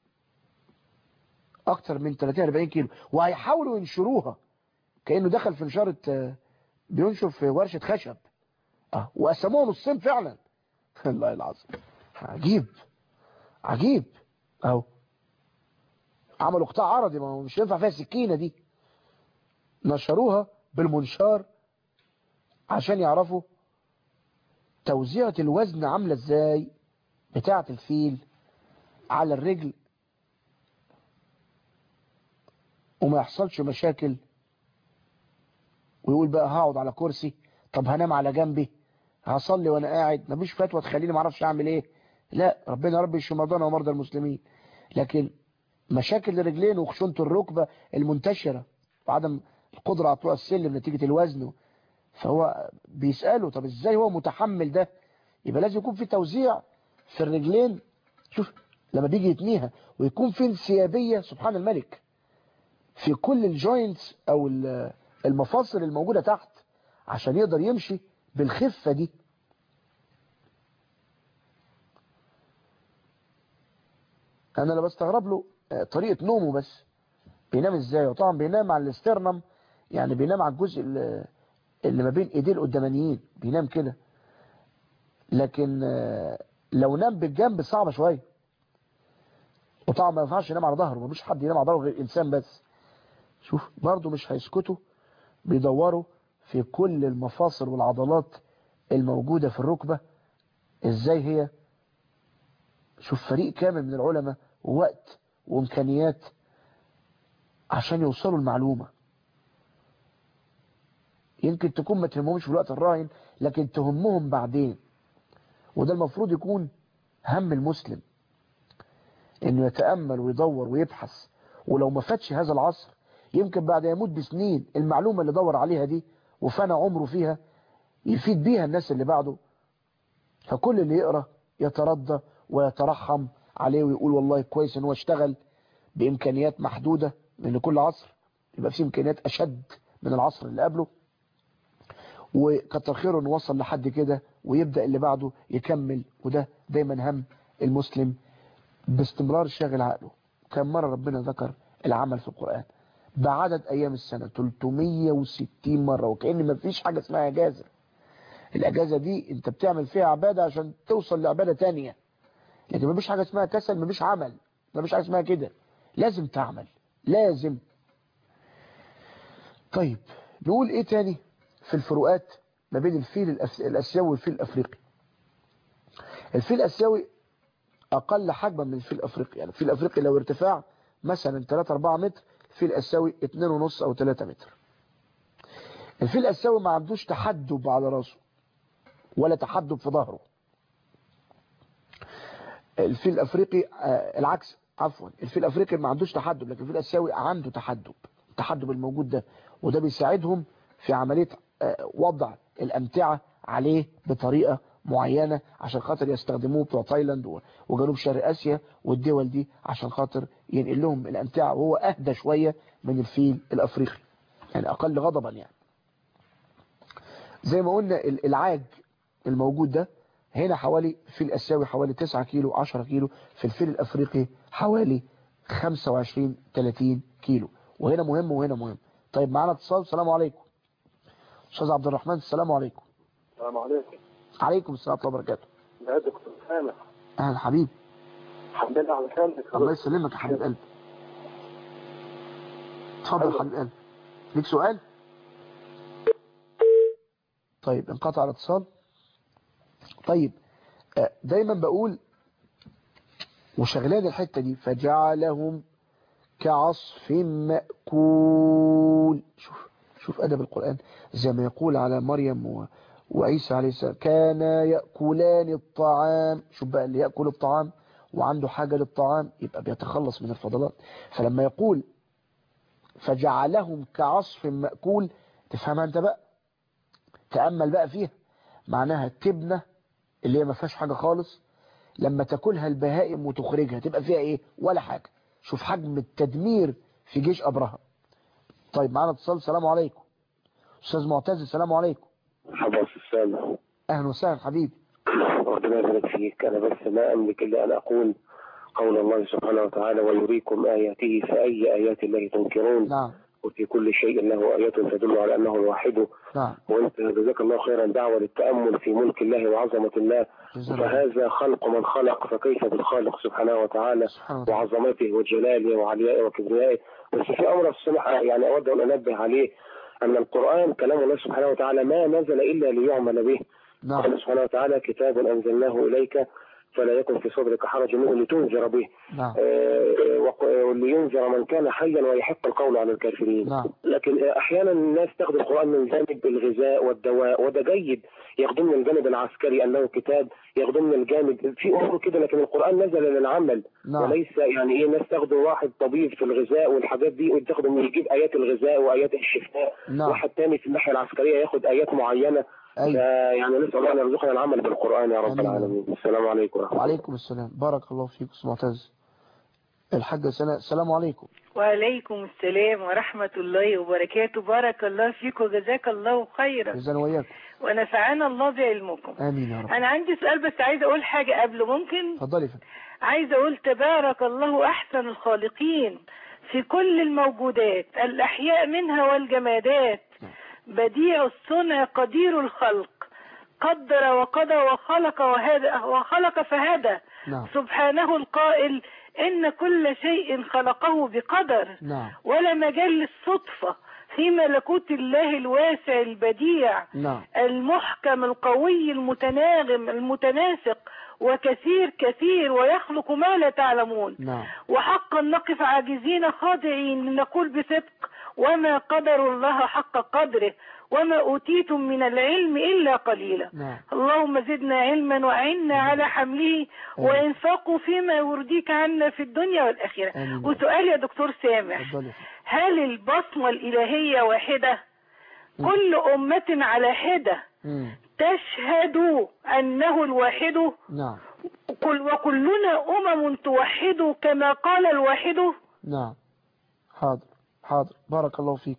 اكتر من 30 40 كيلو وهيحاولوا ينشروها كانه دخل في نشاره بينشر في ورشه خشب اه وقسموها نصين فعلا الله العظيم عجيب عجيب اهو عملوا قطاع عرضي ما هو مش ينفع فيها السكينه دي نشروها بالمنشار عشان يعرفوا توزيعة الوزن عاملة ازاي بتاعة الفيل على الرجل وما يحصلش مشاكل ويقول بقى هقعد على كرسي طب هنام على جنبي هصلي وانا قاعد مفيش فتوى تخليني ما اعرفش اعمل ايه لا ربنا ربي يشفي مرضانا ومرضى المسلمين لكن مشاكل الرجلين وخشونه الركبه المنتشره وعدم القدره على طلوع السلم نتيجه الوزن فهو بيساله طب ازاي هو متحمل ده يبقى لازم يكون في توزيع في الرجلين شوف لما بيجي يتنيها ويكون في انسيابيه سبحان الملك في كل الجوينتس او المفاصل الموجوده تحت عشان يقدر يمشي بالخفة دي انا اللي بستغرب له طريقة نومه بس بينام ازاي وطبعا بينام على الاسترنم يعني بينام على الجزء اللي ما بين ايديه القدامانيين بينام كده لكن لو نام بالجنب صعبة شوية وطبعا ما ينفعش ينام على ظهره مفيش حد ينام على ظهره غير انسان بس شوف برضه مش هيسكتوا بيدوروا في كل المفاصل والعضلات الموجودة في الركبة ازاي هي شوف فريق كامل من العلماء ووقت وامكانيات عشان يوصلوا المعلومة يمكن تكون ما تهمهمش في الوقت الراهن لكن تهمهم بعدين وده المفروض يكون هم المسلم انه يتأمل ويدور ويبحث ولو ما فاتش هذا العصر يمكن بعد يموت بسنين المعلومة اللي دور عليها دي وفنى عمره فيها يفيد بيها الناس اللي بعده فكل اللي يقرأ يتردى ويترحم عليه ويقول والله كويس ان هو اشتغل بامكانيات محدودة لان كل عصر يبقى فيه امكانيات اشد من العصر اللي قبله وكتر خيره انه وصل لحد كده ويبدأ اللي بعده يكمل وده دايما هم المسلم باستمرار شاغل عقله كم مرة ربنا ذكر العمل في القرآن بعدد ايام السنة 360 مرة وكأن ما فيش حاجة اسمها اجازة الاجازة دي انت بتعمل فيها عبادة عشان توصل لعبادة تانية لكن ما فيش حاجة اسمها كسل ما فيش عمل ما فيش حاجة اسمها كده لازم تعمل لازم طيب نقول ايه تاني في الفروقات ما بين الفيل الاسيوي والفيل الافريقي الفيل الاسيوي اقل حجما من الفيل الافريقي يعني الفيل الافريقي لو ارتفاع مثلا 3 4 متر الفيل الاسيوي 2 ونص او 3 متر الفيل الاسيوي ما عندوش تحدب على راسه ولا تحدب في ظهره الفيل الافريقي آه، العكس عفوا الفيل الافريقي ما عندوش تحدب لكن الفيل الاسيوي عنده تحدب التحدب الموجود ده وده بيساعدهم في عملية آه، وضع الامتعة عليه بطريقة معينة عشان خاطر يستخدموه بتوع تايلاند و- وجنوب شرق اسيا والدول دي عشان خاطر ينقل لهم الامتعة وهو اهدى شوية من الفيل الافريقي يعني اقل غضبا يعني زي ما قلنا ال- العاج الموجود ده هنا حوالي في الاسيوي حوالي 9 كيلو 10 كيلو في الفيل الافريقي حوالي 25 30 كيلو وهنا مهم وهنا مهم طيب معانا اتصال السلام عليكم استاذ عبد الرحمن السلام عليكم السلام عليكم عليكم السلام ورحمه الله وبركاته يا دكتور سامح اهلا حبيبي الحمد لله على سلامتك الله يسلمك يا حبيب قلبي اتفضل يا حبيب قلبي ليك سؤال طيب انقطع الاتصال طيب آه، دايما بقول وشغلان الحتة دي فجعلهم كعصف مأكول شوف شوف أدب القرآن زي ما يقول على مريم و... وعيسى عليه السلام كانا يأكلان الطعام شوف بقى اللي يأكل الطعام وعنده حاجة للطعام يبقى بيتخلص من الفضلات فلما يقول فجعلهم كعصف مأكول تفهمها انت بقى تأمل بقى فيها معناها التبنة اللي هي ما فيهاش حاجة خالص لما تاكلها البهائم وتخرجها تبقى فيها ايه ولا حاجة شوف حجم التدمير في جيش أبرهة طيب معانا اتصال السلام عليكم أستاذ معتز السلام عليكم حباس السامح أهلا وسهلا حبيبي ربنا يبارك فيك انا بس ما املك الا ان اقول قول الله سبحانه وتعالى ويريكم اياته فاي ايات الله تنكرون نعم وفي كل شيء له ايات تدل على انه الواحد نعم وانت جزاك الله خيرا دعوه للتامل في ملك الله وعظمه الله جزاك الله فهذا خلق من خلق فكيف بالخالق سبحانه وتعالى سبحانه وتعالى وعظمته وجلاله وعليائه وكبريائه بس في امر السمح يعني اود ان انبه عليه ان القران كلام الله سبحانه وتعالى ما نزل الا ليعمل به نعم قال سبحانه وتعالى كتاب انزلناه اليك فلا يكن في صدرك حرج منه لتنذر به نعم آه، وق- ولينذر من كان حيا ويحق القول على الكافرين نعم لكن احيانا الناس تاخذ القران من جانب الغذاء والدواء وده جيد ياخذوه من الجانب العسكري انه كتاب ياخذوه من الجانب في امور كده لكن القران نزل للعمل نعم وليس يعني ايه ناس تاخده واحد طبيب في الغذاء والحاجات دي وتاخده من يجيب ايات الغذاء وايات الشفاء نعم واحد تاني في الناحيه العسكريه ياخد ايات معينه أيوة يعني نسال الله ان يرزقنا العمل بالقران يا رب آمين. العالمين السلام عليكم ورحمه الله وعليكم السلام بارك الله فيك أستاذ معتز الحاجة سنة السلام عليكم وعليكم السلام ورحمة الله وبركاته بارك الله فيك وجزاك الله خيرا جزانا وياكم ونفعنا الله بعلمكم آمين يا رب أنا عندي سؤال بس عايزة أقول حاجة قبل ممكن اتفضلي يا فندم عايزة أقول تبارك الله أحسن الخالقين في كل الموجودات الأحياء منها والجمادات بديع الصنع قدير الخلق قدر وقضى وخلق وهدى وخلق فهدى نعم سبحانه القائل إن كل شيء خلقه بقدر نعم ولا مجال للصدفة في ملكوت الله الواسع البديع نعم المحكم القوي المتناغم المتناسق وكثير كثير ويخلق ما لا تعلمون نعم وحقا نقف عاجزين خاضعين لنقول بصدق وما قدر الله حق قدره وما أوتيتم من العلم إلا قليلا نعم اللهم زدنا علما وأعنا على حمله وإنفاقه فيما يرضيك عنا في الدنيا والآخرة آمين. وسؤال يا دكتور سامح اتفضلي يا فندم هل البصمة الإلهية واحدة مم. كل أمة على حدة مم. تشهد أنه الواحد نعم كل وكلنا أمم توحد كما قال الواحد نعم حاضر حاضر بارك الله فيك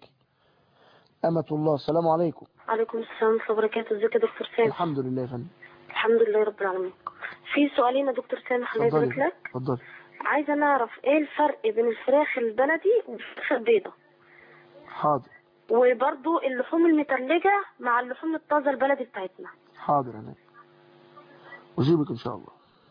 أمة الله السلام عليكم عليكم السلام ورحمة الله وبركاته ازيك يا دكتور سامح الحمد لله يا فندم الحمد لله رب العالمين في سؤالين يا دكتور سامح الله يبارك اتفضلي لك اتفضلي عايزة نعرف ايه الفرق بين الفراخ البلدي والفراخ البيضة حاضر وبرضو اللحوم المتلجة مع اللحوم الطازة البلدي بتاعتنا حاضر أنا أجيبك إن شاء الله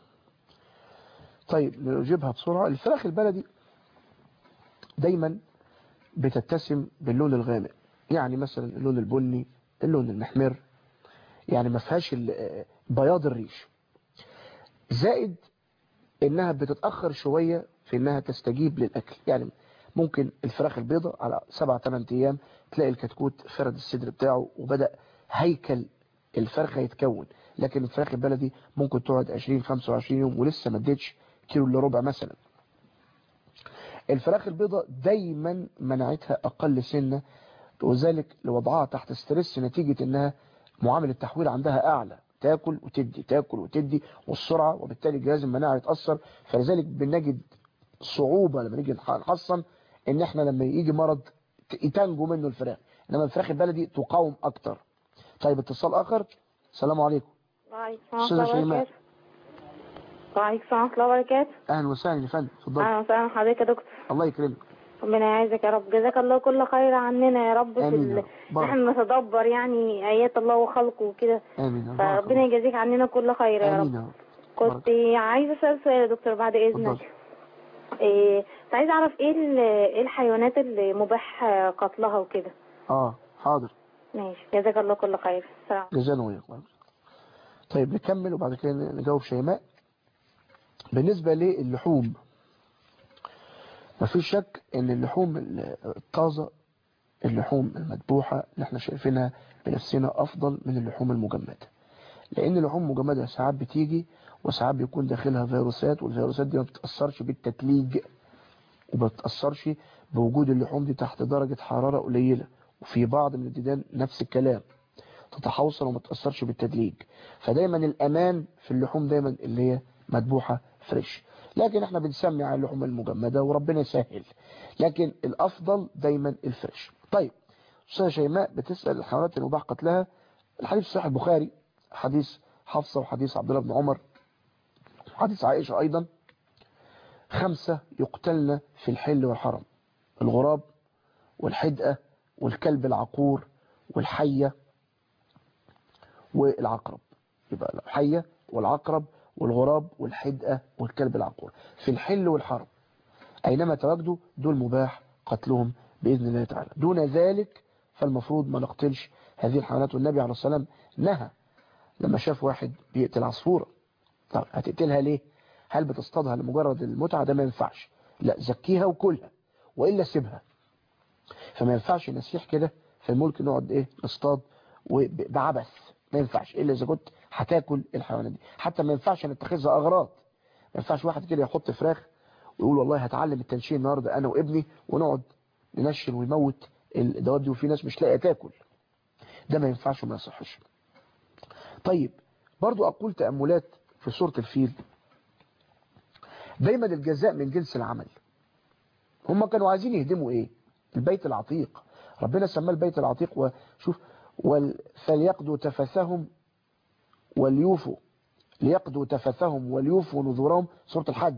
طيب نجيبها بسرعة الفراخ البلدي دايما بتتسم باللون الغامق يعني مثلا اللون البني اللون المحمر يعني ما فيهاش ال- بياض الريش زائد انها بتتأخر شوية في انها تستجيب للأكل يعني ممكن الفراخ البيضة على سبع ثمان ايام تلاقي الكتكوت فرد الصدر بتاعه وبدأ هيكل الفرخ هيتكون لكن الفراخ البلدي ممكن تقعد 20 25 يوم ولسه ما اديتش كيلو الا ربع مثلا الفراخ البيضاء دايما مناعتها اقل سنه وذلك لوضعها تحت ستريس نتيجه انها معامل التحويل عندها اعلى تاكل وتدي تاكل وتدي والسرعه وبالتالي جهاز المناعه يتاثر فلذلك بنجد صعوبه لما نيجي نحصن ان احنا لما يجي مرض تنجو منه الفراخ انما الفراخ البلدي تقاوم اكتر طيب اتصال اخر السلام عليكم وعليكم أستاذة السلام ورحمة الله شيماء. وبركاته وعليكم السلام ورحمة الله وبركاته اهلا وسهلا يا فندم اتفضل أهلا وسهلا حضرتك يا دكتور الله يكرمك ربنا يعزك يا رب جزاك الله كل خير عننا يا رب في آمين يا ال... رب. بارك. نحن نتدبر يعني آيات الله وخلقه وكده امين يا بارك فربنا الله. يجازيك عننا كل خير يا امين رب يا رب كنت عايزة أسأل سؤال يا دكتور بعد إذنك اتفضل. إيه كنت عايزة أعرف إيه ال- إيه الحيوانات اللي مباح قتلها وكده اه حاضر ماشي جزاك الله كل خير السلام جزانا وياك طيب نكمل وبعد كده نجاوب شيماء بالنسبة للحوم مفيش شك ان اللحوم الطازة اللحوم المذبوحة اللي احنا شايفينها بنفسنا افضل من اللحوم المجمدة لان اللحوم المجمدة ساعات بتيجي وساعات بيكون داخلها فيروسات والفيروسات دي ما بتتأثرش بالتتليج وما بتتأثرش بوجود اللحوم دي تحت درجة حرارة قليلة وفي بعض من الديدان نفس الكلام تتحوصل وما تأثرش بالتدليج فدايما الأمان في اللحوم دايما اللي هي مذبوحة فريش لكن احنا بنسمي على اللحوم المجمدة وربنا يسهل لكن الأفضل دايما الفريش طيب أستاذة شيماء بتسأل الحيوانات المباح قتلها الحديث صحيح البخاري حديث حفصة وحديث عبد الله بن عمر وحديث عائشة أيضا خمسة يقتلن في الحل والحرم الغراب والحدقة والكلب العقور والحية والعقرب يبقى الحية والعقرب والغراب والحدقة والكلب العقور في الحل والحرم أينما تواجدوا دول مباح قتلهم بإذن الله تعالى دون ذلك فالمفروض ما نقتلش هذه الحيوانات والنبي عليه الصلاة والسلام نهى لما شاف واحد بيقتل عصفورة طب هتقتلها ليه هل بتصطادها لمجرد المتعة ده ما ينفعش لا زكيها وكلها وإلا سيبها فما ينفعش نسيح كده في الملك نقعد ايه نصطاد وبعبث ما ينفعش الا اذا كنت هتاكل الحيوانات دي حتى ما ينفعش نتخذها اغراض ما ينفعش واحد كده يحط فراخ ويقول والله هتعلم التنشين النهارده انا وابني ونقعد ننشن ويموت الدواب دي وفي ناس مش لاقيه تاكل ده ما ينفعش وما يصحش طيب برضو اقول تاملات في سوره الفيل دايما الجزاء من جنس العمل هم كانوا عايزين يهدموا ايه البيت العتيق ربنا سماه البيت العتيق وشوف وال... فليقضوا تفثهم وليوفوا ليقضوا تفثهم وليوفوا نذورهم سورة الحج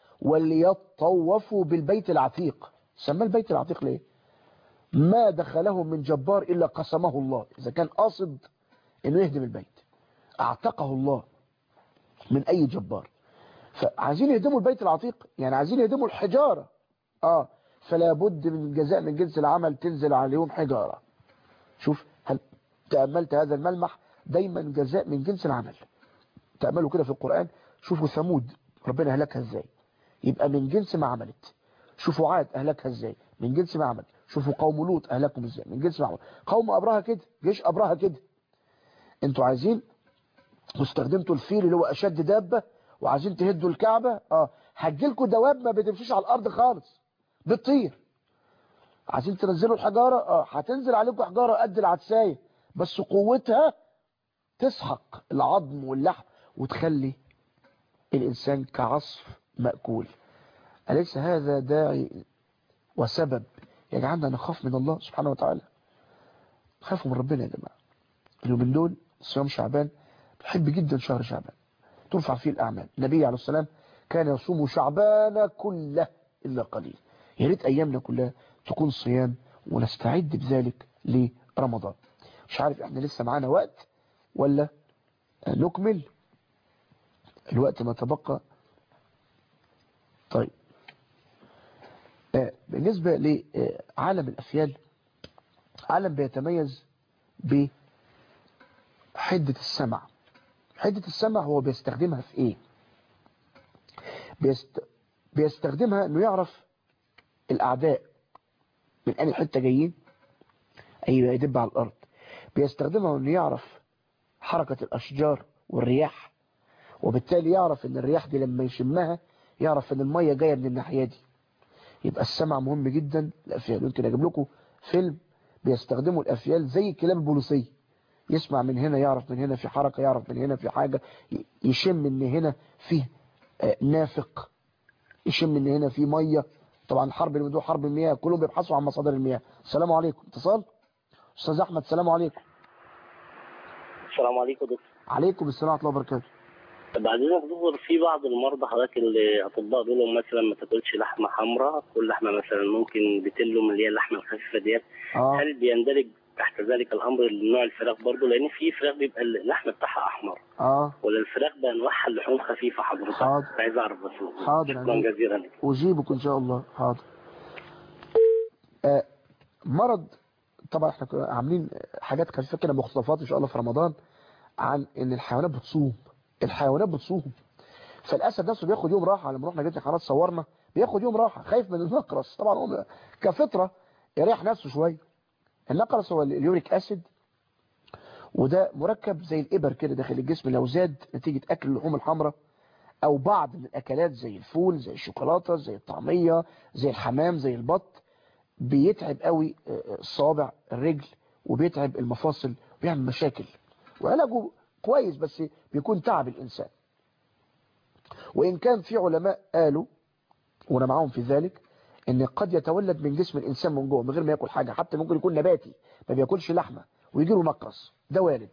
وليطوفوا بالبيت العتيق سماه البيت العتيق ليه ما دخله من جبار إلا قسمه الله إذا كان قاصد إنه يهدم البيت اعتقه الله من أي جبار فعايزين يهدموا البيت العتيق يعني عايزين يهدموا الحجارة آه فلا بد من الجزاء من جنس العمل تنزل عليهم حجارة شوف هل تأملت هذا الملمح دايما جزاء من جنس العمل تأملوا كده في القرآن شوفوا ثمود ربنا أهلكها ازاي يبقى من جنس ما عملت شوفوا عاد أهلكها ازاي من جنس ما عملت شوفوا قوم لوط أهلكهم ازاي من جنس ما عملت قوم أبرهة كده جيش أبرهة كده انتوا عايزين واستخدمتوا الفيل اللي هو أشد دابة وعايزين تهدوا الكعبة اه هتجيلكوا دواب ما بتمشيش على الأرض خالص بتطير عايزين تنزلوا الحجارة اه هتنزل عليكم حجارة قد العدساية بس قوتها تسحق العظم واللحم وتخلي الإنسان كعصف مأكول أليس هذا داعي وسبب يجعلنا نخاف من الله سبحانه وتعالى خافوا من ربنا يا جماعة اليومين دول صيام شعبان بحب جدا شهر شعبان ترفع فيه الأعمال النبي عليه السلام كان يصوم شعبان كله إلا قليل يا ريت أيامنا كلها تكون صيام ونستعد بذلك لرمضان مش عارف احنا لسه معانا وقت ولا نكمل الوقت ما تبقى طيب بالنسبة لعالم الأفيال عالم بيتميز بحدة السمع حدة السمع هو بيستخدمها في ايه بيست... بيستخدمها انه يعرف الاعداء من اي حتة جايين ايوه يدب على الارض بيستخدمها انه يعرف حركة الأشجار والرياح وبالتالي يعرف ان الرياح دي لما يشمها يعرف ان المية جاية من الناحية دي يبقى السمع مهم جدا الأفيال يمكن أجيب لكم فيلم بيستخدموا الأفيال زي الكلاب البوليسية يسمع من هنا يعرف من هنا في حركة يعرف من هنا في حاجة يشم ان هنا فيه نافق يشم ان هنا في مية طبعا الحرب اللي بدون حرب المياه كلهم بيبحثوا عن مصادر المياه السلام عليكم اتصال استاذ احمد السلام عليكم السلام عليكم دكتور عليكم السلام ورحمه الله وبركاته بعدين يا دكتور في بعض المرضى حضرتك اللي اطباء بيقولوا مثلا ما تاكلش لحمه حمراء كل لحمه مثلا ممكن بتلهم اللي هي اللحمه الخفيفه ديت اه هل بيندرج تحت ذلك الامر نوع الفراخ برضه لان في فراخ بيبقى اللحم بتاعها احمر اه ولا الفراخ بانواعها اللحوم خفيفه حضرتك حاضر. عايز اعرف بس حاضر شكرا أنا- جزيلا لك اجيبك ان شاء الله حاضر آه مرض طبعا احنا كنا عاملين حاجات خفيفه كده مخطفات ان شاء الله في رمضان عن ان الحيوانات بتصوم الحيوانات بتصوم فالاسد نفسه بياخد يوم راحه لما رحنا جبنا حيوانات صورنا بياخد يوم راحه خايف من النقرس طبعا هو كفطره يريح نفسه شويه النقرس هو اليوريك اسيد وده مركب زي الابر كده داخل الجسم لو زاد نتيجه اكل اللحوم الحمراء او بعض من الاكلات زي الفول زي الشوكولاته زي الطعميه زي الحمام زي البط بيتعب قوي الصوابع الرجل وبيتعب المفاصل وبيعمل مشاكل وعلاجه كويس بس بيكون تعب الانسان وان كان في علماء قالوا وانا معاهم في ذلك ان قد يتولد من جسم الانسان من جوه من غير ما ياكل حاجه حتى ممكن يكون نباتي ما بياكلش لحمه ويجي له نقرس ده وارد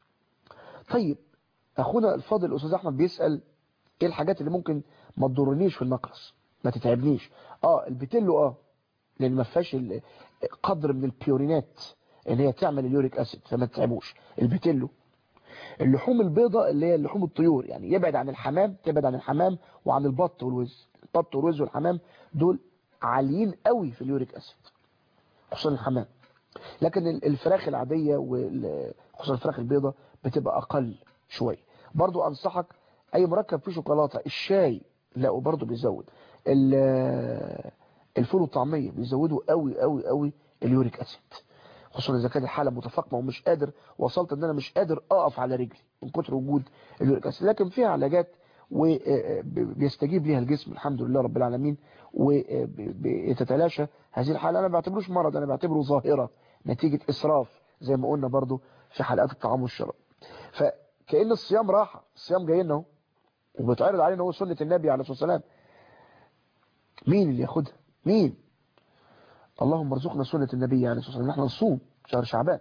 طيب اخونا الفاضل الاستاذ احمد بيسال ايه الحاجات اللي ممكن ما تضرنيش في النقرس ما تتعبنيش اه البتلو اه لان ما فيهاش ال- قدر من البيورينات ان هي تعمل اليوريك اسيد فما تتعبوش البتلو اللحوم البيضاء اللي هي لحوم الطيور يعني يبعد عن الحمام تبعد عن الحمام وعن البط والوز البط والوز والحمام دول عاليين قوي في اليوريك اسيد خصوصا الحمام لكن ال- الفراخ العادية وخصوصا الفراخ البيضاء بتبقى اقل شوية برضو انصحك اي مركب فيه شوكولاتة الشاي لا وبرضو بيزود ال- الفول والطعمية بيزودوا قوي قوي قوي اليوريك اسيد خصوصا اذا كانت الحاله متفاقمه ومش قادر وصلت ان انا مش قادر اقف على رجلي من كتر وجود اليوريك اسيد لكن فيها علاجات وبيستجيب ليها الجسم الحمد لله رب العالمين وتتلاشى هذه الحاله انا ما بعتبروش مرض انا بعتبره ظاهره نتيجه اسراف زي ما قلنا برضو في حلقات الطعام والشراب فكأن الصيام راحه الصيام جاي لنا اهو وبيتعرض علينا هو سنه النبي عليه الصلاه والسلام مين اللي ياخدها مين اللهم ارزقنا سنة النبي عليه الصلاة والسلام نحن نصوم شهر شعبان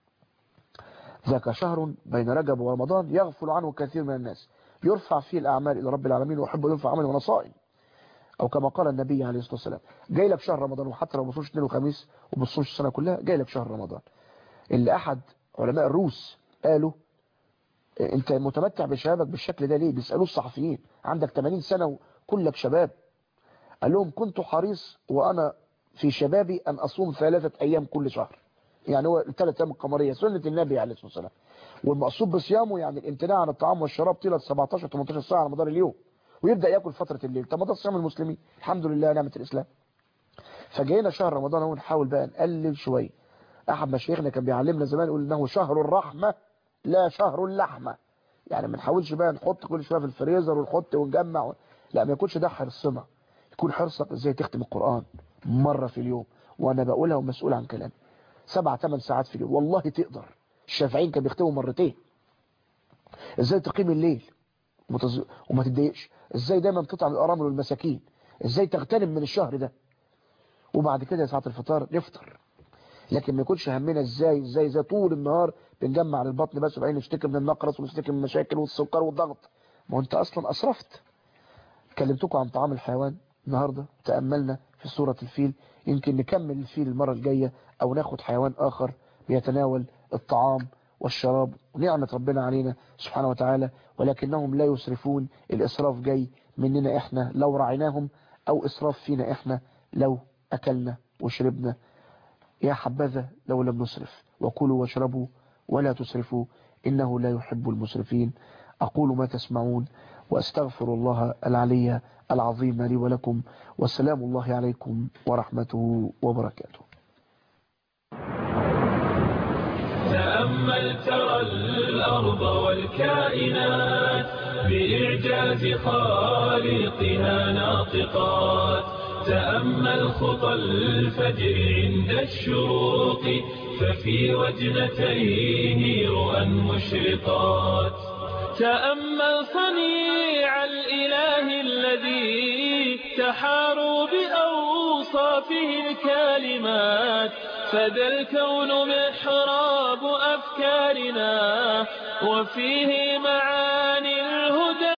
ذاك شهر بين رجب ورمضان يغفل عنه كثير من الناس يرفع فيه الأعمال إلى رب العالمين وأحب أن يرفع عملي وأنا صائم أو كما قال النبي عليه الصلاة والسلام جاي لك شهر رمضان وحتى لو بصومش اثنين وخميس وبصومش السنة كلها جاي لك شهر رمضان اللي أحد علماء الروس قالوا أنت متمتع بشبابك بالشكل ده ليه بيسألوه الصحفيين عندك 80 سنة وكلك شباب قال لهم كنت حريص وأنا في شبابي أن أصوم ثلاثة أيام كل شهر يعني هو الثلاث أيام القمرية سنة النبي عليه الصلاة والسلام والمقصود بصيامه يعني الامتناع عن الطعام والشراب طيلة 17 18 ساعة على مدار اليوم ويبدأ يأكل فترة الليل طب ما ده صيام المسلمين الحمد لله نعمة الإسلام فجينا شهر رمضان اهو نحاول بقى نقلل شوية أحد مشايخنا كان بيعلمنا زمان يقول إنه شهر الرحمة لا شهر اللحمة يعني ما نحاولش بقى نحط كل شوية في الفريزر ونحط ونجمع و... لا ما يكونش ده حرصنا يكون حرصك ازاي تختم القرآن مرة في اليوم وانا بقولها ومسؤول عن كلامي سبع ثمان ساعات في اليوم والله تقدر الشافعين كانوا بيختموا مرتين ازاي تقيم الليل ومتز... وما تتضايقش ازاي دايما تطعم الارامل والمساكين ازاي تغتنم من الشهر ده وبعد كده ساعة الفطار نفطر لكن ما يكونش همنا ازاي ازاي ازاي طول النهار بنجمع البطن بس وبعدين نشتكي من النقرس ونشتكي من المشاكل والسكر والضغط ما هو انت اصلا اسرفت كلمتكم عن طعام الحيوان النهاردة تأملنا في سورة الفيل يمكن نكمل الفيل المرة الجاية او ناخد حيوان اخر بيتناول الطعام والشراب ونعمة ربنا علينا سبحانه وتعالى ولكنهم لا يسرفون الإسراف جاي مننا إحنا لو رعيناهم أو إسراف فينا إحنا لو أكلنا وشربنا يا حبذا لو لم نسرف وكلوا واشربوا ولا تسرفوا إنه لا يحب المسرفين أقول ما تسمعون وأستغفر الله العلي العظيم لي ولكم والسلام الله عليكم ورحمته وبركاته تأمل ترى الأرض الأرض والكائنات بإعجاز خالقها ناطقات تأمل خطى الفجر عند الشروق ففي وجنتيه رؤى مشرقات تأمل صنيع الإله الذي تحاروا بأوصافه الكالمات فذا الكون محراب أفكارنا وفيه معاني الهدى